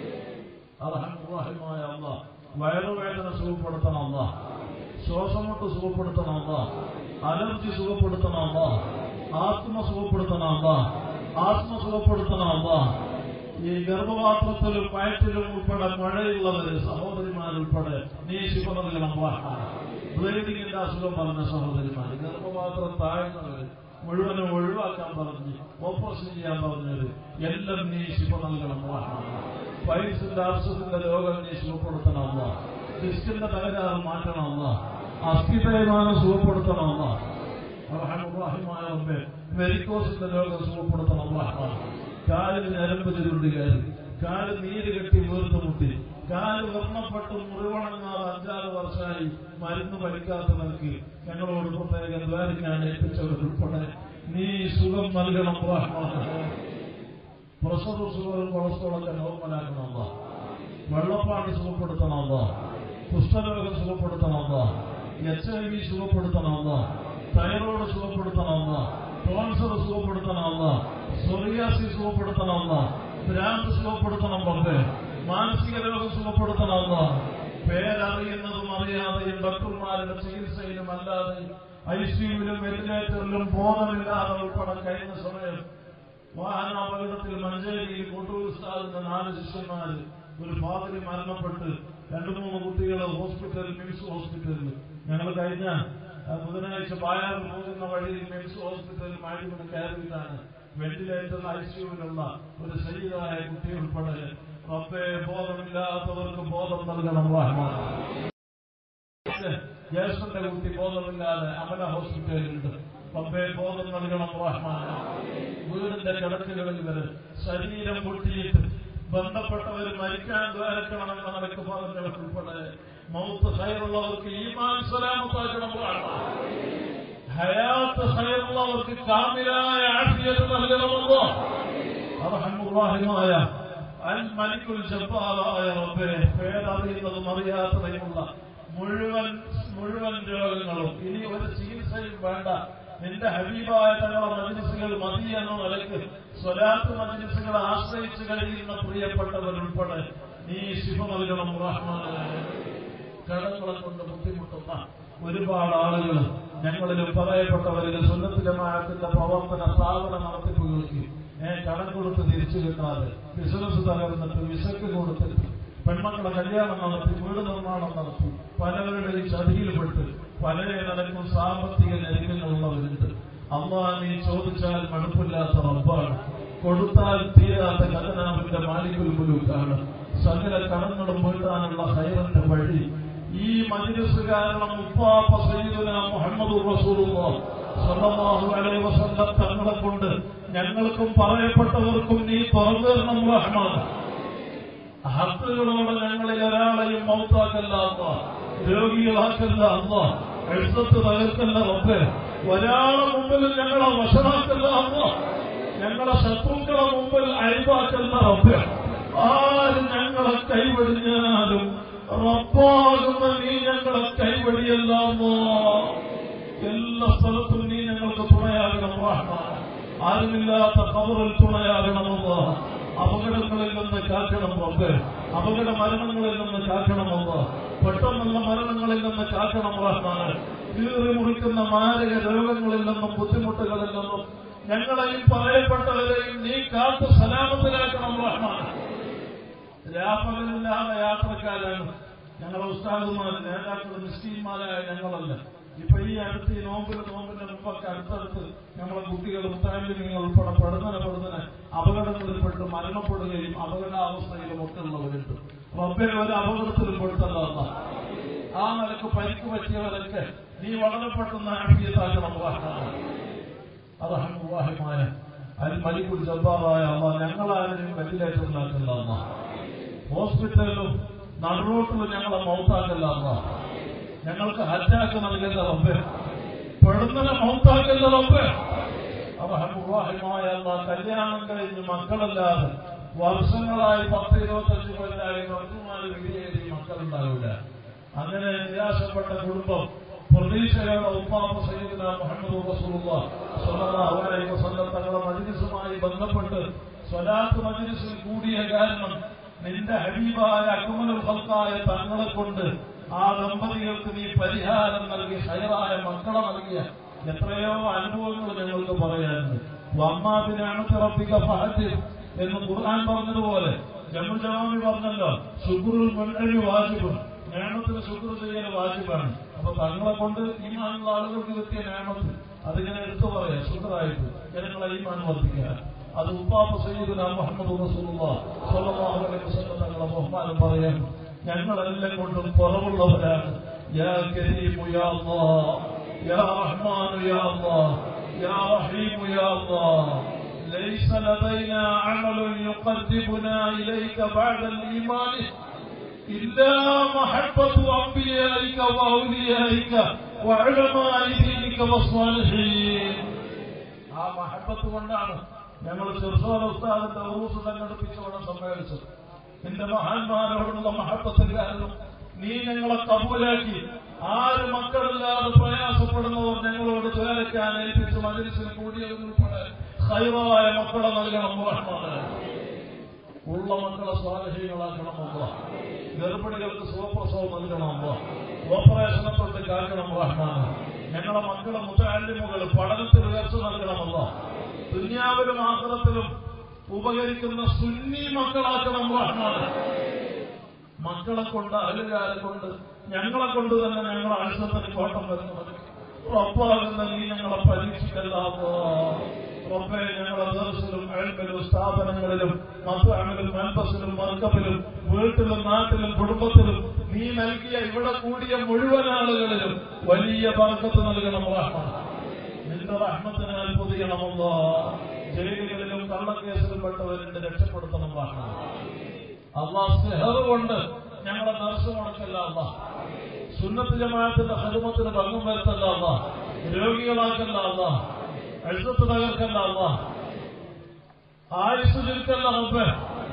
S1: അർഹമുറാഹിമായ അള്ളാ വയറുവേദന സുഖപ്പെടുത്തണം അള്ളാ ശ്വാസമുട്ട് സുഖപ്പെടുത്തണം അള്ളാ അലർജി സുഖപ്പെടുത്തണം അള്ളാ ആത്മ സുഖപ്പെടുത്തണം അള്ളാ ആത്മ സുഖപ്പെടുത്തണം അള്ളാ ഈ ഗർഭപാത്രത്തിലും വയറ്റിലും ഉൾപ്പെടെ മഴയുള്ളവര് സഹോദരിമാരുൾപ്പെടെ നീ ശിവ നൽകണം ബ്ലീഡിങ്ങിന്റെ അസുഖം പറഞ്ഞ സഹോദരിമാര് ഗർഭപാത്രം താഴ്ന്നവര് മുഴുവനും ഒഴിവാക്കാൻ പറഞ്ഞ് ഓപ്പറേഷൻ ചെയ്യാൻ പറഞ്ഞവര് എല്ലാം നീ ശിവ നൽകണം പൈൽസിന്റെ അർശത്തിന്റെ രോഗം നീ സുഖപ്പെടുത്തണമല്ല ഡിസ്കിന്റെ തകരാറ് മാറ്റണമല്ല അസ്ഥിതയമാനം സുഖപ്പെടുത്തണമല്ല റഹമുറാഹിമായ റബ്ബേ വെരിക്കോസിന്റെ രോഗം സുഖപ്പെടുത്തണം റഹ്മാൻ കാലിൽ ഞരമ്പ് ചുരുണ്ടി കയറി കാല് നീര് കെട്ടി വീർത്ത് മുട്ടി കാല് വർണ്ണപ്പെട്ട് മുറിവണങ്ങാതെ അഞ്ചാറ് വർഷമായി മരുന്ന് പഠിക്കാത്ത നിനക്ക് ഞങ്ങളോട് പ്രത്യേക ദ്വാരിക്കാൻ ഏൽപ്പിച്ചവരുൾപ്പെടെ നീ സുഖം നൽകണം റഹ്മാൻ പ്രഷർ ഷുഗറും കൊളസ്ട്രോളൊക്കെ നോർമലാക്കണമല്ല വെള്ളപ്പാട് സുഖപ്പെടുത്തണമല്ല കുഷ്ഠരോഗം സുഖപ്പെടുത്തണമല്ല എച്ച് ഐ വി സുഖപ്പെടുത്തണമല്ല തൈറോയ്ഡ് സുഖപ്പെടുത്തണമല്ല ക്യാൻസർ സുഖപ്പെടുത്തണമല്ല സൊറിയാസി സുഖപ്പെടുത്തണമല്ല ഭ്രാന്ത് സുഖപ്പെടുത്തണം പണ്ട് മാനസിക രോഗം സുഖപ്പെടുത്തണമല്ല പേരറിയുന്നതും അറിയാതെയും ഡോക്ടർമാരുടെ ചികിത്സയിലും അല്ലാതെ ഐ സിയുവിലും വെന്റിലേറ്ററിലും ബോധമില്ലാതെ ഉൾപ്പെടെ കഴിഞ്ഞ സമയം വാഹനാപകടത്തിൽ മഞ്ചേരിയിൽ കൊണ്ടൂർ ഉസ്താദിന്റെ നാല് ശിഷ്യന്മാര് ഒരു ഫാദറി മരണപ്പെട്ട് രണ്ടു മൂന്ന് കുട്ടികൾ ഹോസ്പിറ്റലിൽ മിംസ് ഹോസ്പിറ്റലിൽ ഞങ്ങൾ കഴിഞ്ഞ ആ, ബുധനാഴ്ച ബായാർ പോകുന്ന വഴിയിൽ മിംസ് ഹോസ്പിറ്റലിൽ മാറ്റിക്കൊണ്ട് കയറിയിട്ടാണ് വെന്റിലേറ്ററിൽ ഐ സിയുവിലുള്ള ഒരു ശരീരമായ കുട്ടി ഉൾപ്പെടെ റബ്ബേ ബോധമില്ലാത്തവർക്ക് ബോധം നൽകണം റഹ്മാൻ ജ്യേഷ്ഠന്റെ കുട്ടി ബോധമില്ലാതെ അമല ഹോസ്പിറ്റലിലുണ്ട് റബ്ബേ ബോധം നൽകണം റഹ്മാൻ വീടിന്റെ കിടക്കുകളിൽ വരെ ശരീരം പൊട്ടിയിട്ട് ബന്ധപ്പെട്ടവർ മരിക്കാൻ ദ്വാരക്കണമെന്ന നിലക്ക് പറഞ്ഞവർ ഉൾപ്പെടെ മൗത്ത് ഹയറുള്ളവർക്ക് ഈമാൻ സലാമത്താക്കണം റഹ്മാൻ ഹയാത്ത് ഹയറുള്ളവർക്ക് കാമിലായ ആഫിയത്ത് നൽകണമെന്നോ അർഹമുറാഹിമായ അൽ മലിക്കുൽ ജബ്ബാറായ റബ്ബേ പേരറിയുന്നതും അറിയാത്തതുമുള്ള മുഴുവൻ മുഴുവൻ രോഗങ്ങളും ഇനി ഒരു ചികിത്സയും വേണ്ട നിന്റെ ഹബീബായ തങ്ങളുടെ മജിലിസുകൾ മതി എന്ന നിലക്ക് സ്വലാത്ത് മജിലിസുകളെ ആശ്രയിച്ചു കഴിയുന്ന പ്രിയപ്പെട്ടവരുൾപ്പെടെ നീ ശിവ നൽകണം റഹ്മാനെ കടങ്ങളെ കൊണ്ട് ബുദ്ധിമുട്ടുന്ന ഒരുപാട് ആളുകൾ ഞങ്ങളിലും പറയപ്പെട്ടവരിലും സുന്നത്തിലമായത്തിന്റെ പ്രവർത്തന സ്ഥാപന നടത്തിപ്പുകൾക്ക് ഏ കടം കൊടുത്ത് തിരിച്ചു കിട്ടാതെ ബിസിനസ് തകർന്നിട്ട് വിസക്ക് കൊടുത്തിട്ട് പെൺമക്കളെ കല്യാണം നടത്തി വീട് നിർമ്മാണം നടത്തി പലവരുടെയും ചതിയിൽപ്പെട്ട് പല നിലക്കും സാമ്പത്തിക ഞെരുക്കങ്ങളുള്ളവരുണ്ട് അമ്മ നീ ചോദിച്ചാൽ മടുപ്പില്ലാത്ത റബ്ബാണ് കൊടുത്താൽ തീരാത്ത ഖജനാവിന്റെ മാലിക്കുൽ മുലൂക്കാണ് സകല കടങ്ങളും വീട്ടാനുള്ള ഹൈറിന്റെ വഴി ഈ മജിലിസ് കാരണം ഉപ്പാപ്പ സയ്യിദുന മുഹമ്മദ് റസൂലുള്ളാഹ് സ്വല്ലല്ലാഹു അലൈഹി വസല്ലം തങ്ങളെ കൊണ്ട് ഞങ്ങൾക്കും പറയപ്പെട്ടവർക്കും നീ തുറന്നു തരണം റഹ്മാൻ ഹത്തുകളോട് ഞങ്ങളിൽ ഒരാളെയും മൗത്താക്കല്ല അമ്മ രോഗികളാക്കല്ല അമ്മ എഴുത്തത്ത് തകർക്കല്ല റബ്ബെ ഒരാളെ മുമ്പിൽ ഞങ്ങളെ വശമാക്കല്ല അമ്മ ഞങ്ങളെ ശത്രുക്കളെ മുമ്പിൽ അയവാക്കല്ല റബ്ബെ ആര് ഞങ്ങളെ കൈവടിഞ്ഞാലും റബ്ബാകുന്ന നീ ഞങ്ങളെ കൈവടിയല്ലാമോ എല്ലാ സ്ഥലത്തും നീ ഞങ്ങൾക്ക് തുണയാകണം റഹ്മാൻ ആരുമില്ലാത്ത കബറിൽ തുണയാകണമെന്ന് അപകടങ്ങളിൽ നിന്ന് കാക്കണം റബ്ബ് അപകട മരണങ്ങളിൽ നിന്ന് കാക്കണമെന്ന് പെട്ടെന്നുള്ള മരണങ്ങളിൽ നിന്ന് കാക്കണം റഹ്മാൻ കീറി മുറിക്കുന്ന മാരക രോഗങ്ങളിൽ നിന്നും ബുദ്ധിമുട്ടുകളിൽ നിന്നും ഞങ്ങളെയും പറയപ്പെട്ടവരെയും നീ കാത്തു സലാമത്തിലാക്കണം റഹ്മാൻ രാപ്പകലില്ലാതെ യാത്രക്കാരാണ് ഞങ്ങളെ ഉസ്താദുമാർ നേതാക്കൾ മിസ്കീന്മാരായ ഞങ്ങളല്ല ഇപ്പൊ ഈ അടുത്ത് ഈ നോമ്പിന് നോമ്പിന്റെ മുമ്പൊക്കെ അടുത്തടുത്ത് നമ്മളെ കുട്ടികൾ മുത്താലിങ്ങൾ ഉൾപ്പെടെ പെടുന്നതിന് പെടുന്നതിന് അപകടങ്ങളിൽപ്പെട്ട് മരണപ്പെടുകയും അപകടാവസ്ഥയിലും ഒക്കെ ഉള്ളവരുണ്ട് റബ്ബെ ഒരു അപകടത്തിലും പെടുത്തല്ല ആ നിലക്ക് പരിക്ക് പറ്റിയവരൊക്കെ നീ വളരെ പെട്ടെന്ന് ആഫിയത്താക്കണം അറഹമുവാഹിമായ അൽ മലിക്കുൽ ജബ്ബാറായ അമ്മ ഞങ്ങളാരും വെന്റിലേറ്ററിലാക്കല്ല അമ്മ ഹോസ്പിറ്റലിലും നടുറോട്ടിലും ഞങ്ങളെ മൗത്താക്കല്ല അമ്മ ഞങ്ങൾക്ക് ഹറ്റാക്ക് നൽകേണ്ട റബ്ബെ പെടുന്നതിനെ മൗത്താക്കല്ല റബ്ബെ അറഹമുവാഹിമായ അമ്മ കല്യാണം കഴിഞ്ഞ് മക്കളല്ലാതെ വർഷങ്ങളായി പത്ത് ഇരുപത്തഞ്ച് കൊല്ലായി ഡോക്ടർമാര് വിധിയേരി മക്കളുണ്ടാവില്ല അങ്ങനെ നിരാശപ്പെട്ട കുടുംബം പ്രതീക്ഷകളുടെ ഉപ്പാപ്പ സയ്യിദുന മുഹമ്മദ് റസൂലുള്ളാഹ് സ്വല്ലല്ലാഹു അലൈഹി വസല്ലം തങ്ങളുടെ മജ്ലിസുമായി ബന്ധപ്പെട്ട് സ്വലാത്ത് മജ്ലിസിൽ കൂടിയ കാരണം നിന്റെ ഹബീബായ അക്മലുൽ ഖൽഖായ തങ്ങളെ കൊണ്ട് ആ ദമ്പതികൾക്ക് നീ പരിഹാരം നൽകി ഹൈറായ മക്കളെ നൽകിയ എത്രയോ അനുഭവങ്ങൾ ഞങ്ങൾക്ക് പറയാനുണ്ട് വമ്മാതിനാണ് പിറപ്പിക്ക ഫഹദിൽ എന്ന് ഖുർആൻ പറഞ്ഞതുപോലെ ജമ്മു ജവാമി പറഞ്ഞല്ലോ ശുക്രുൽ മുൻകഴി വാജിബും നേമത്തിന് ശുക്ർ ചെയ്യൽ വാജിബാണ് അപ്പൊ തങ്ങളെ കൊണ്ട് ഈമാനുള്ള ആളുകൾക്ക് കിട്ടിയ നേമത്ത് അതിങ്ങനെ എടുത്തു പറയാം ശുക്രായിട്ട് ജനങ്ങളെ ഈമാൻ വർദ്ധിക്കുക അത് ഉപ്പാപ്പ സയ്യിദുന മുഹമ്മദ് റസൂലുള്ളാഹ് സ്വല്ലല്ലാഹു അലൈഹി വസല്ലം തങ്ങളെ ബഹുമാനം പറയാൻ ഞങ്ങളെല്ലാം കൊണ്ടും കുറവുള്ളവരാണ് യാ കരീമു യാ അല്ലാഹ് യാ റഹ്മാനു യാ അല്ലാഹ് യാ റഹീമു യാ അല്ലാഹ് ليس لدينا عمل يقربنا إليك بعد الإيمان إلا محبة أنبيائك وأوليائك وعلماء دينك والصالحين ആ മഹബത്ത് കൊണ്ടാണ് ഞങ്ങൾ ചെറുസോല ഉസ്താദിന്റെ ഉറൂസ് സംഘടിപ്പിച്ചവിടെ സമ്മേളിച്ചത് നിന്റെ മഹാന്മാരോടുള്ള മഹത്വത്തിന്റെ കാരണം നീ ഞങ്ങളെ കബൂലാക്കി ആര് മക്കളില്ലാതെ പ്രയാസപ്പെടുന്നവർ ഞങ്ങളോട് ചേരയ്ക്കാൻ ഏൽപ്പിച്ച് മജലിസിൽ കൂടിയവരുൾപ്പെടെ ഹൈറായ മക്കളെ നൽകണം റഹ്മാനെ ഉള്ള മക്കളെ സ്വാധീനങ്ങളാക്കണമല്ല ഗർഭിണികൾക്ക് സുഖപ്രസവം നൽകണമല്ല ഓപ്പറേഷനെ തൊട്ട് കാക്കണം റഹ്മാൻ ഞങ്ങളെ മക്കളെ മുത്താലിമുകൾ പഠനത്തിൽ ഉയർച്ച നൽകണമല്ല ദുന്യാവിലും ആഹ്റത്തിലും ഉപകരിക്കുന്ന സുന്നി മക്കളാക്കണം റഹ്മാൻ മക്കളെ കൊണ്ട് അയലുകാരെ കൊണ്ട് ഞങ്ങളെ കൊണ്ട് തന്നെ ഞങ്ങളെ ആശ്രമത്തിന് കോട്ടം വരുന്നത് റബ്ബാകുന്ന നീ ഞങ്ങളെ പരീക്ഷിക്കല്ലാമോ റബ്ബെ ഞങ്ങളെ ദർശനും അയൽക്കലും സ്ഥാപനങ്ങളിലും മധുഅമിലും മൻപസിലും മർക്കപ്പിലും വീട്ടിലും നാട്ടിലും കുടുംബത്തിലും നീ നൽകിയ ഇവിടെ കൂടിയ മുഴുവൻ ആളുകളിലും വലിയ ബർക്കത്ത് നൽകണം റഹ്മാൻ നിന്റെ റഹ്മത്തിനാൽ പൊതിയണമല്ലോ ജയിലുകളിലും കള്ളക്കേസിലും പെട്ടവരുണ്ട് രക്ഷപ്പെടുത്തണം റഹ്മാൻ അള്ളാഹ് സ്നേഹം കൊണ്ട് ഞങ്ങളെ ദർശനം മുടക്കല്ല അള്ളാഹ് സുന്നത്ത് ജമാഅത്തിന്റെ ഹരുമത്തിന് ഭംഗം വരുത്തല്ല അള്ളാഹ് രോഗികളാക്കല്ല അള്ളാഹ് എഴുത്ത് തകർക്കല്ല അള്ളാഹ് ആയുസ് ചുരുക്കല്ല മുമ്പ്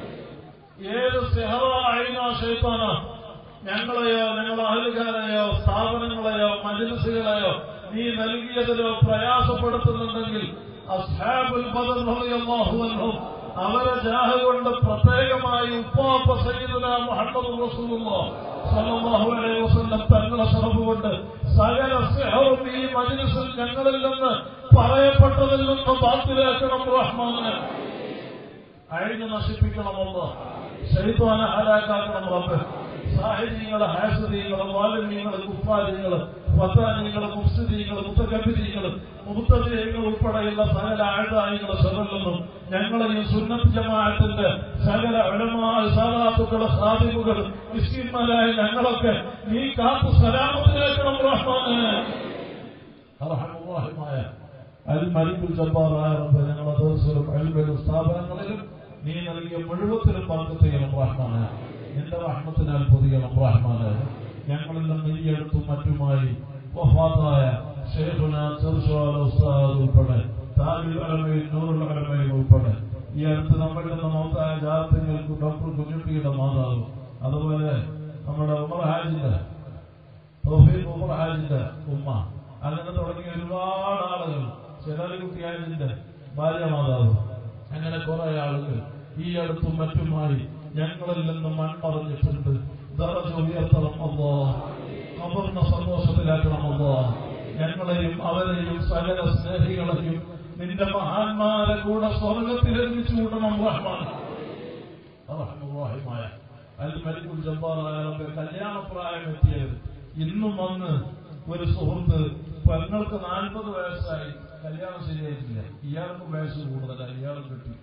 S1: ഏത് സെഹറ ഷെയ്ത്താന ഞങ്ങളെയോ ഞങ്ങളെ അഹലുകാരെയോ സ്ഥാപനങ്ങളെയോ മജിലിസുകളെയോ നീ നൽകിയതിലോ പ്രയാസപ്പെടുത്തുന്നുണ്ടെങ്കിൽ അസ്ഹാബുൽ ബദർ റളിയല്ലാഹു അൻഹും അവരെ ജാഹ കൊണ്ട് പ്രത്യേകമായി ഉപ്പാപ്പ സയ്യിദുന മുഹമ്മദ് റസൂലുള്ളാഹ് സല്ലല്ലാഹു അലൈഹി വസല്ലം തങ്ങളെ ശറഫ് കൊണ്ട് സകല സിഹറും ഈ മജ്ലിസിൽ ഞങ്ങളിൽ നിന്ന് പറയപ്പെട്ടതിൽ നിന്ന് ബാത്തിലാക്കണം റഹ്മാനെ അഴിഞ്ഞു നശിപ്പിക്കണമല്ലോ ശൈത്വാന ഹലാക്കാക്കണം റബ്ബ് സാഹിത്യങ്ങള് ഹാസരീങ്ങള് വാലിന്യങ്ങള് കുഫാരിങ്ങള് വത്താനികള് മുഫ്സിദീങ്ങള് മുത്തകബിരികള് മുത്തജയങ്ങൾ ഉൾപ്പെടെയുള്ള സകല ആഴ്തായികളെ ശരല്ലെന്നും ഞങ്ങളെയും സുന്നത്ത് ജമാഅത്തിന്റെ സകല അഴമായ സാധാത്തുക്കളെ സാധിവുകൾ മിസ്കിന്മാരായ ഞങ്ങളൊക്കെ നീ കാത്തു സലാമത്തിലേക്കണം റഹ്മാന് അർഹമുറാഹിമായ അൽ മലിക്കുൽ ജബ്ബാറായ റബ്ബ് ഞങ്ങളെ ദിവസവും അൽബലും സ്ഥാപനങ്ങളിലും നീ നൽകിയ മുഴുവത്തിലും പങ്കു ചെയ്യണം റഹ്മാന് നിന്റെ റഹ്മത്തിനാൽ പൊതിയണം റഹ്മാന് ഞങ്ങളിൽ നിന്ന് ഈ അടുത്തും മറ്റുമായി വഫാത്തായ ഷേഖുന ചെറുശോല ഉസ്താദ് ഉൾപ്പെടെ താജുൽ അലമയിൽ നൂറുൽ അലമയിൽ ഉൾപ്പെടെ ഈ അടുത്ത് നമ്മളിൽ നിന്ന് മൗത്തായ ജാതങ്ങൾക്ക് ഡോക്ടർ കുഞ്ഞുട്ടിയുടെ മാതാവ് അതുപോലെ നമ്മുടെ ഉമർ ഹാജിന്റെ തോഫീഖ് ഉമർ ഹാജിന്റെ ഉമ്മ അങ്ങനെ തുടങ്ങിയ ഒരുപാട് ആളുകൾ ചെലാലിക്കുട്ടി ഹാജിന്റെ ഭാര്യ മാതാവ് അങ്ങനെ കുറെ ആളുകൾ ഈ അടുത്തും മറ്റുമായി ഞങ്ങളിൽ നിന്ന് മൺമറഞ്ഞിട്ടുണ്ട് ദറജ ഉയർത്തണം അല്ലോ അപർണ സന്തോഷത്തിലാക്കണം അല്ലോ ഞങ്ങളെയും അവരെയും സകല സ്നേഹികളെയും നിന്റെ മഹാന്മാരെ കൂടെ സ്വർഗത്തിൽ ഒരുമിച്ച് കൂട്ടണം റഹ്മാൻ റഹ്മുറാഹിമായ അൽ മലിക്കുൽ ജബ്ബാറായ റബ്ബെ കല്യാണപ്രായം എത്തിയത് ഇന്നും വന്ന് ഒരു സുഹൃത്ത് പെങ്ങൾക്ക് നാൽപ്പത് വയസ്സായി കല്യാണം ശരിയായിട്ടില്ല ഇയാൾക്ക് വയസ്സ് കൂടുതലാണ് ഇയാളും കിട്ടിയിട്ടില്ല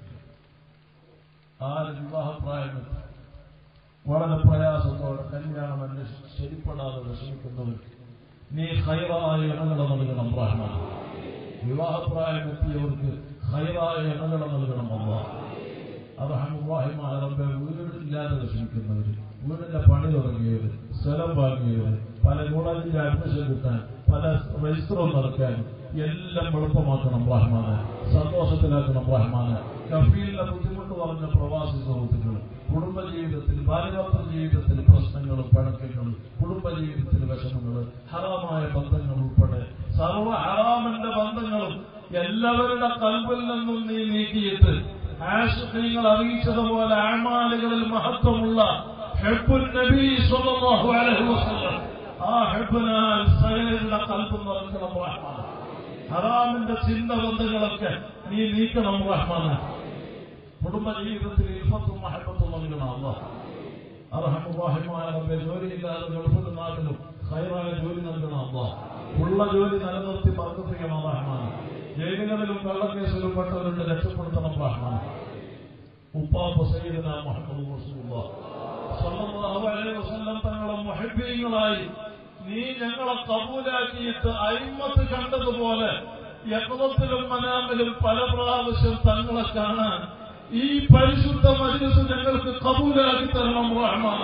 S1: ആര് വിവാഹപ്രായമെത്തി വളരെ പ്രയാസത്തോടെ കല്യാണം അന്വേഷിച്ച് ശരിപ്പെടാതെ വിഷമിക്കുന്നവർ നീ ഹൈറായ ഇണകളെ നൽകണം റഹ്മാൻ വിവാഹപ്രായമെത്തിയവർക്ക് ഹൈറായ ഇണകളെ നൽകണം അല്ല അറഹമുറാഹിമായ റബ്ബെ വീടില്ലാതെ വിഷമിക്കുന്നവർ വീടിന്റെ പണി തുടങ്ങിയവർ സ്ഥലം വാങ്ങിയവർ പല കോളേജിന്റെ അഡ്മിഷൻ കിട്ടാൻ പല രജിസ്റ്ററും നടക്കാൻ എല്ലാം എളുപ്പമാക്കണം റഹ്മാന് സന്തോഷത്തിലാക്കണം റഹ്മാന് കഫീലിന്റെ ബുദ്ധിമുട്ട് പറഞ്ഞ പ്രവാസി സുഹൃത്തുക്കൾ കുടുംബജീവിതത്തിൽ ബാല്യഭർത്തൃ ജീവിതത്തിൽ പ്രശ്നങ്ങളും പഴക്കങ്ങളും കുടുംബജീവിതത്തിൽ വിഷമങ്ങൾ ഹറാമായ ബന്ധങ്ങൾ ഉൾപ്പെടെ സർവ ഹറാമിന്റെ ബന്ധങ്ങളും എല്ലാവരുടെ കൽവിൽ നിന്നും നീ നീക്കിയിട്ട് ആശുഖ്യങ്ങൾ അറിയിച്ചതുപോലെ ആമാലുകളിൽ മഹത്വമുള്ള ഹെബുൽ നബി സ്വല്ലല്ലാഹു അലൈഹി വസല്ലം ആ ഹെബിനാൽ സകലരുടെ കൽബ് നിറക്കണം റഹ്മാൻ ഹറാമിന്റെ ചിന്ത ബന്ധങ്ങളൊക്കെ നീ നീക്കണം റഹ്മാൻ കുടുംബജീവിതത്തിൽ ഇൽഫത്തും മഹബത്തും നൽകണം അള്ളാഹ് അർഹമുറാഹിമായ റബ്ബെ ജോലിയില്ലാതെ ഗൾഫിലും നാട്ടിലും ഹൈറായ ജോലി നൽകണം അള്ളാഹ് ഉള്ള ജോലി നിലനിർത്തി വർദ്ധിപ്പിക്കണം റഹ്മാൻ ജയിലുകളിലും കള്ളക്കേസിലും പെട്ടവരുടെ രക്ഷപ്പെടുത്തണം റഹ്മാൻ ഉപ്പാപ്പ സയ്യിദന മുഹമ്മദ് റസൂലുള്ളാഹ് സല്ലല്ലാഹു അലൈഹി വസല്ലം തങ്ങളെ മുഹബ്ബീങ്ങളായി നീ ഞങ്ങളെ കബൂലാക്കിയിട്ട് അയിമത്ത് കണ്ടതുപോലെ യക്വത്തിലും മനാമിലും പല പ്രാവശ്യം തങ്ങളെ കാണാൻ ഈ പരിശുദ്ധ മജ്ലിസ് ഞങ്ങൾക്ക് കബൂലാക്കി തരണം റഹ്മാൻ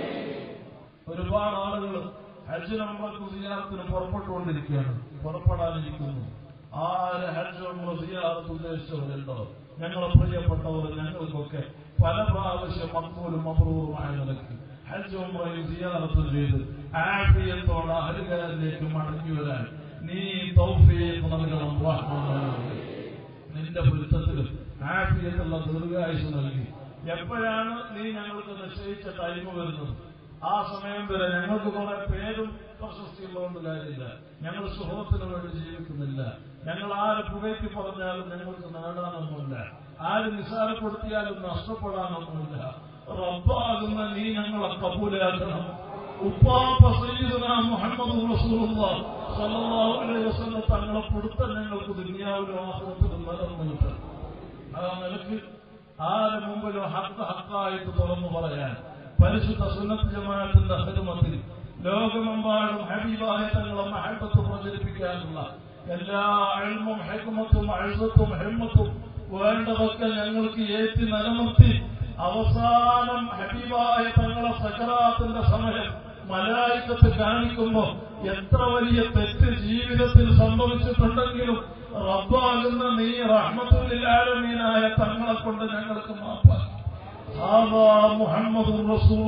S1: ഒരുപാട് ആളുകൾ ഹജ്ജ് നമ്മൾക്ക് സിയാറത്തിന് പുറപ്പെട്ടുകൊണ്ടിരിക്കുകയാണ് പുറപ്പെടാനിരിക്കുന്നു ആര് ഹജ്ജ് നമ്മൾ സിയാറത്ത് ഉദ്ദേശിച്ചവരുണ്ടോ ഞങ്ങളെ പ്രിയപ്പെട്ടവർ ഞങ്ങൾക്കൊക്കെ പല പ്രാവശ്യം മക്കൂലും മബ്രൂറുമായ നിലയ്ക്ക് ഹജ്ജ് ഉംറയും സിയാറത്തും ചെയ്ത് ആഫിയത്തോടെ അരുകാരിലേക്ക് മടങ്ങി വരാൻ നീ തൗഫീഖ് നൽകണം റഹ്മാനേ. നിന്റെ പൊരുത്തത്തിൽ ആഫിയത്തുള്ള ദീർഘായുസ് നൽകി എപ്പോഴാണ് നീ ഞങ്ങൾക്ക് നിശ്ചയിച്ച ടൈം വരുന്നത് ആ സമയം വരെ ഞങ്ങൾക്ക് കുറെ പേരും പ്രശസ്തിയുള്ളതുകൊണ്ട് കാര്യമില്ല ഞങ്ങൾ സുഹൃത്തിന് വേണ്ടി ജീവിക്കുന്നില്ല ഞങ്ങൾ ആരെ പുകയ്ക്ക് പറഞ്ഞാലും ഞങ്ങൾക്ക് നേടാനൊന്നുമില്ല ആര് നിസാരപ്പെടുത്തിയാലും നഷ്ടപ്പെടാനൊന്നുമില്ല റബ്ബാകുന്ന നീ ഞങ്ങളെ കബൂലാക്കണം ഉപ്പാപ്പ സയ്യിദുന മുഹമ്മദ് റസൂലുള്ളാഹ് സ്വല്ലല്ലാഹു അലൈഹി വസല്ലം തങ്ങളെ പിടുത്തം ഞങ്ങൾക്ക് ദുനിയാവിലും ആഹ്റത്തിലും നിലനിർത്തി ആ നിലക്ക് ആരെ മുമ്പിലും ഹക്ക് ഹക്കായിട്ട് തുറന്നു പറയാൻ പരിശുദ്ധ സുന്നത്ത് ജമാഅത്തിന്റെ ഹിദമത്തിൽ ലോകമെമ്പാടും ഹബീബായ തങ്ങളെ മഹബത്ത് പ്രചരിപ്പിക്കാനുള്ള എല്ലാ അഴിമും ഹെക്മത്തും അഴുതത്തും ഹെമ്മത്തും വേണ്ടതൊക്കെ ഞങ്ങൾക്ക് ഏറ്റി നിലനിർത്തി അവസാനം ഹബീബായ തങ്ങളെ സക്കറാത്തിന്റെ സമയം മലായിക്കത്ത് കാണിക്കുമ്പോ എത്ര വലിയ തെറ്റ് ജീവിതത്തിൽ സംഭവിച്ചിട്ടുണ്ടെങ്കിലും റബ്ബാകുന്ന നീ റഹ്മത്തുല്ലാലമീനായ തങ്ങളെ കൊണ്ട് ഞങ്ങൾക്ക് മാപ്പാക്കി ഹാദാ മുഹമ്മദ്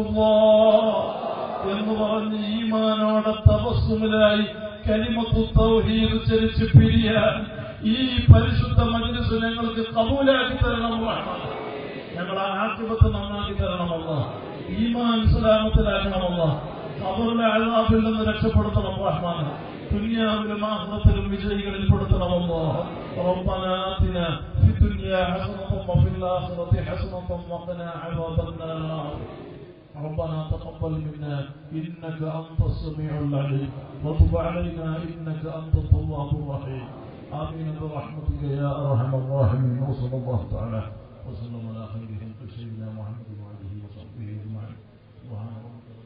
S1: എന്ന് പറഞ്ഞ് ഈമാനോടെ തപസ്സുമിലായി കരിമത്തു തൗഹീദ് ചരിച്ച് പിരിയാൻ ഈ പരിശുദ്ധ മജ്ലിസ് ഞങ്ങൾക്ക് കബൂലാക്കി തരണം റഹ്മാൻ ഞങ്ങളെ ആക്ഷിപത്ത് നന്നാക്കി തരണമല്ല ഈമാൻ ഇസ്ലാമത്തിലാക്കണമല്ല ഖബറിലെ അഴാബിൽ നിന്ന് രക്ഷപ്പെടുത്തണം റഹ്മാൻ ദുനിയാവിലും ആഹ്റത്തിലും വിജയികളിൽ പെടുത്തണമല്ലോ ربنا آتنا في الدنيا حسنة وفي الآخرة حسنة وقنا عذاب النار ربنا تقبل منا إنك أنت السميع العليم وتب علينا إنك أنت التواب الرحيم آمين برحمتك يا أرحم الراحمين وصلى الله تعالى وسلم على خير خلق سيدنا محمد وعلى آله وصحبه أجمعين سبحان ربك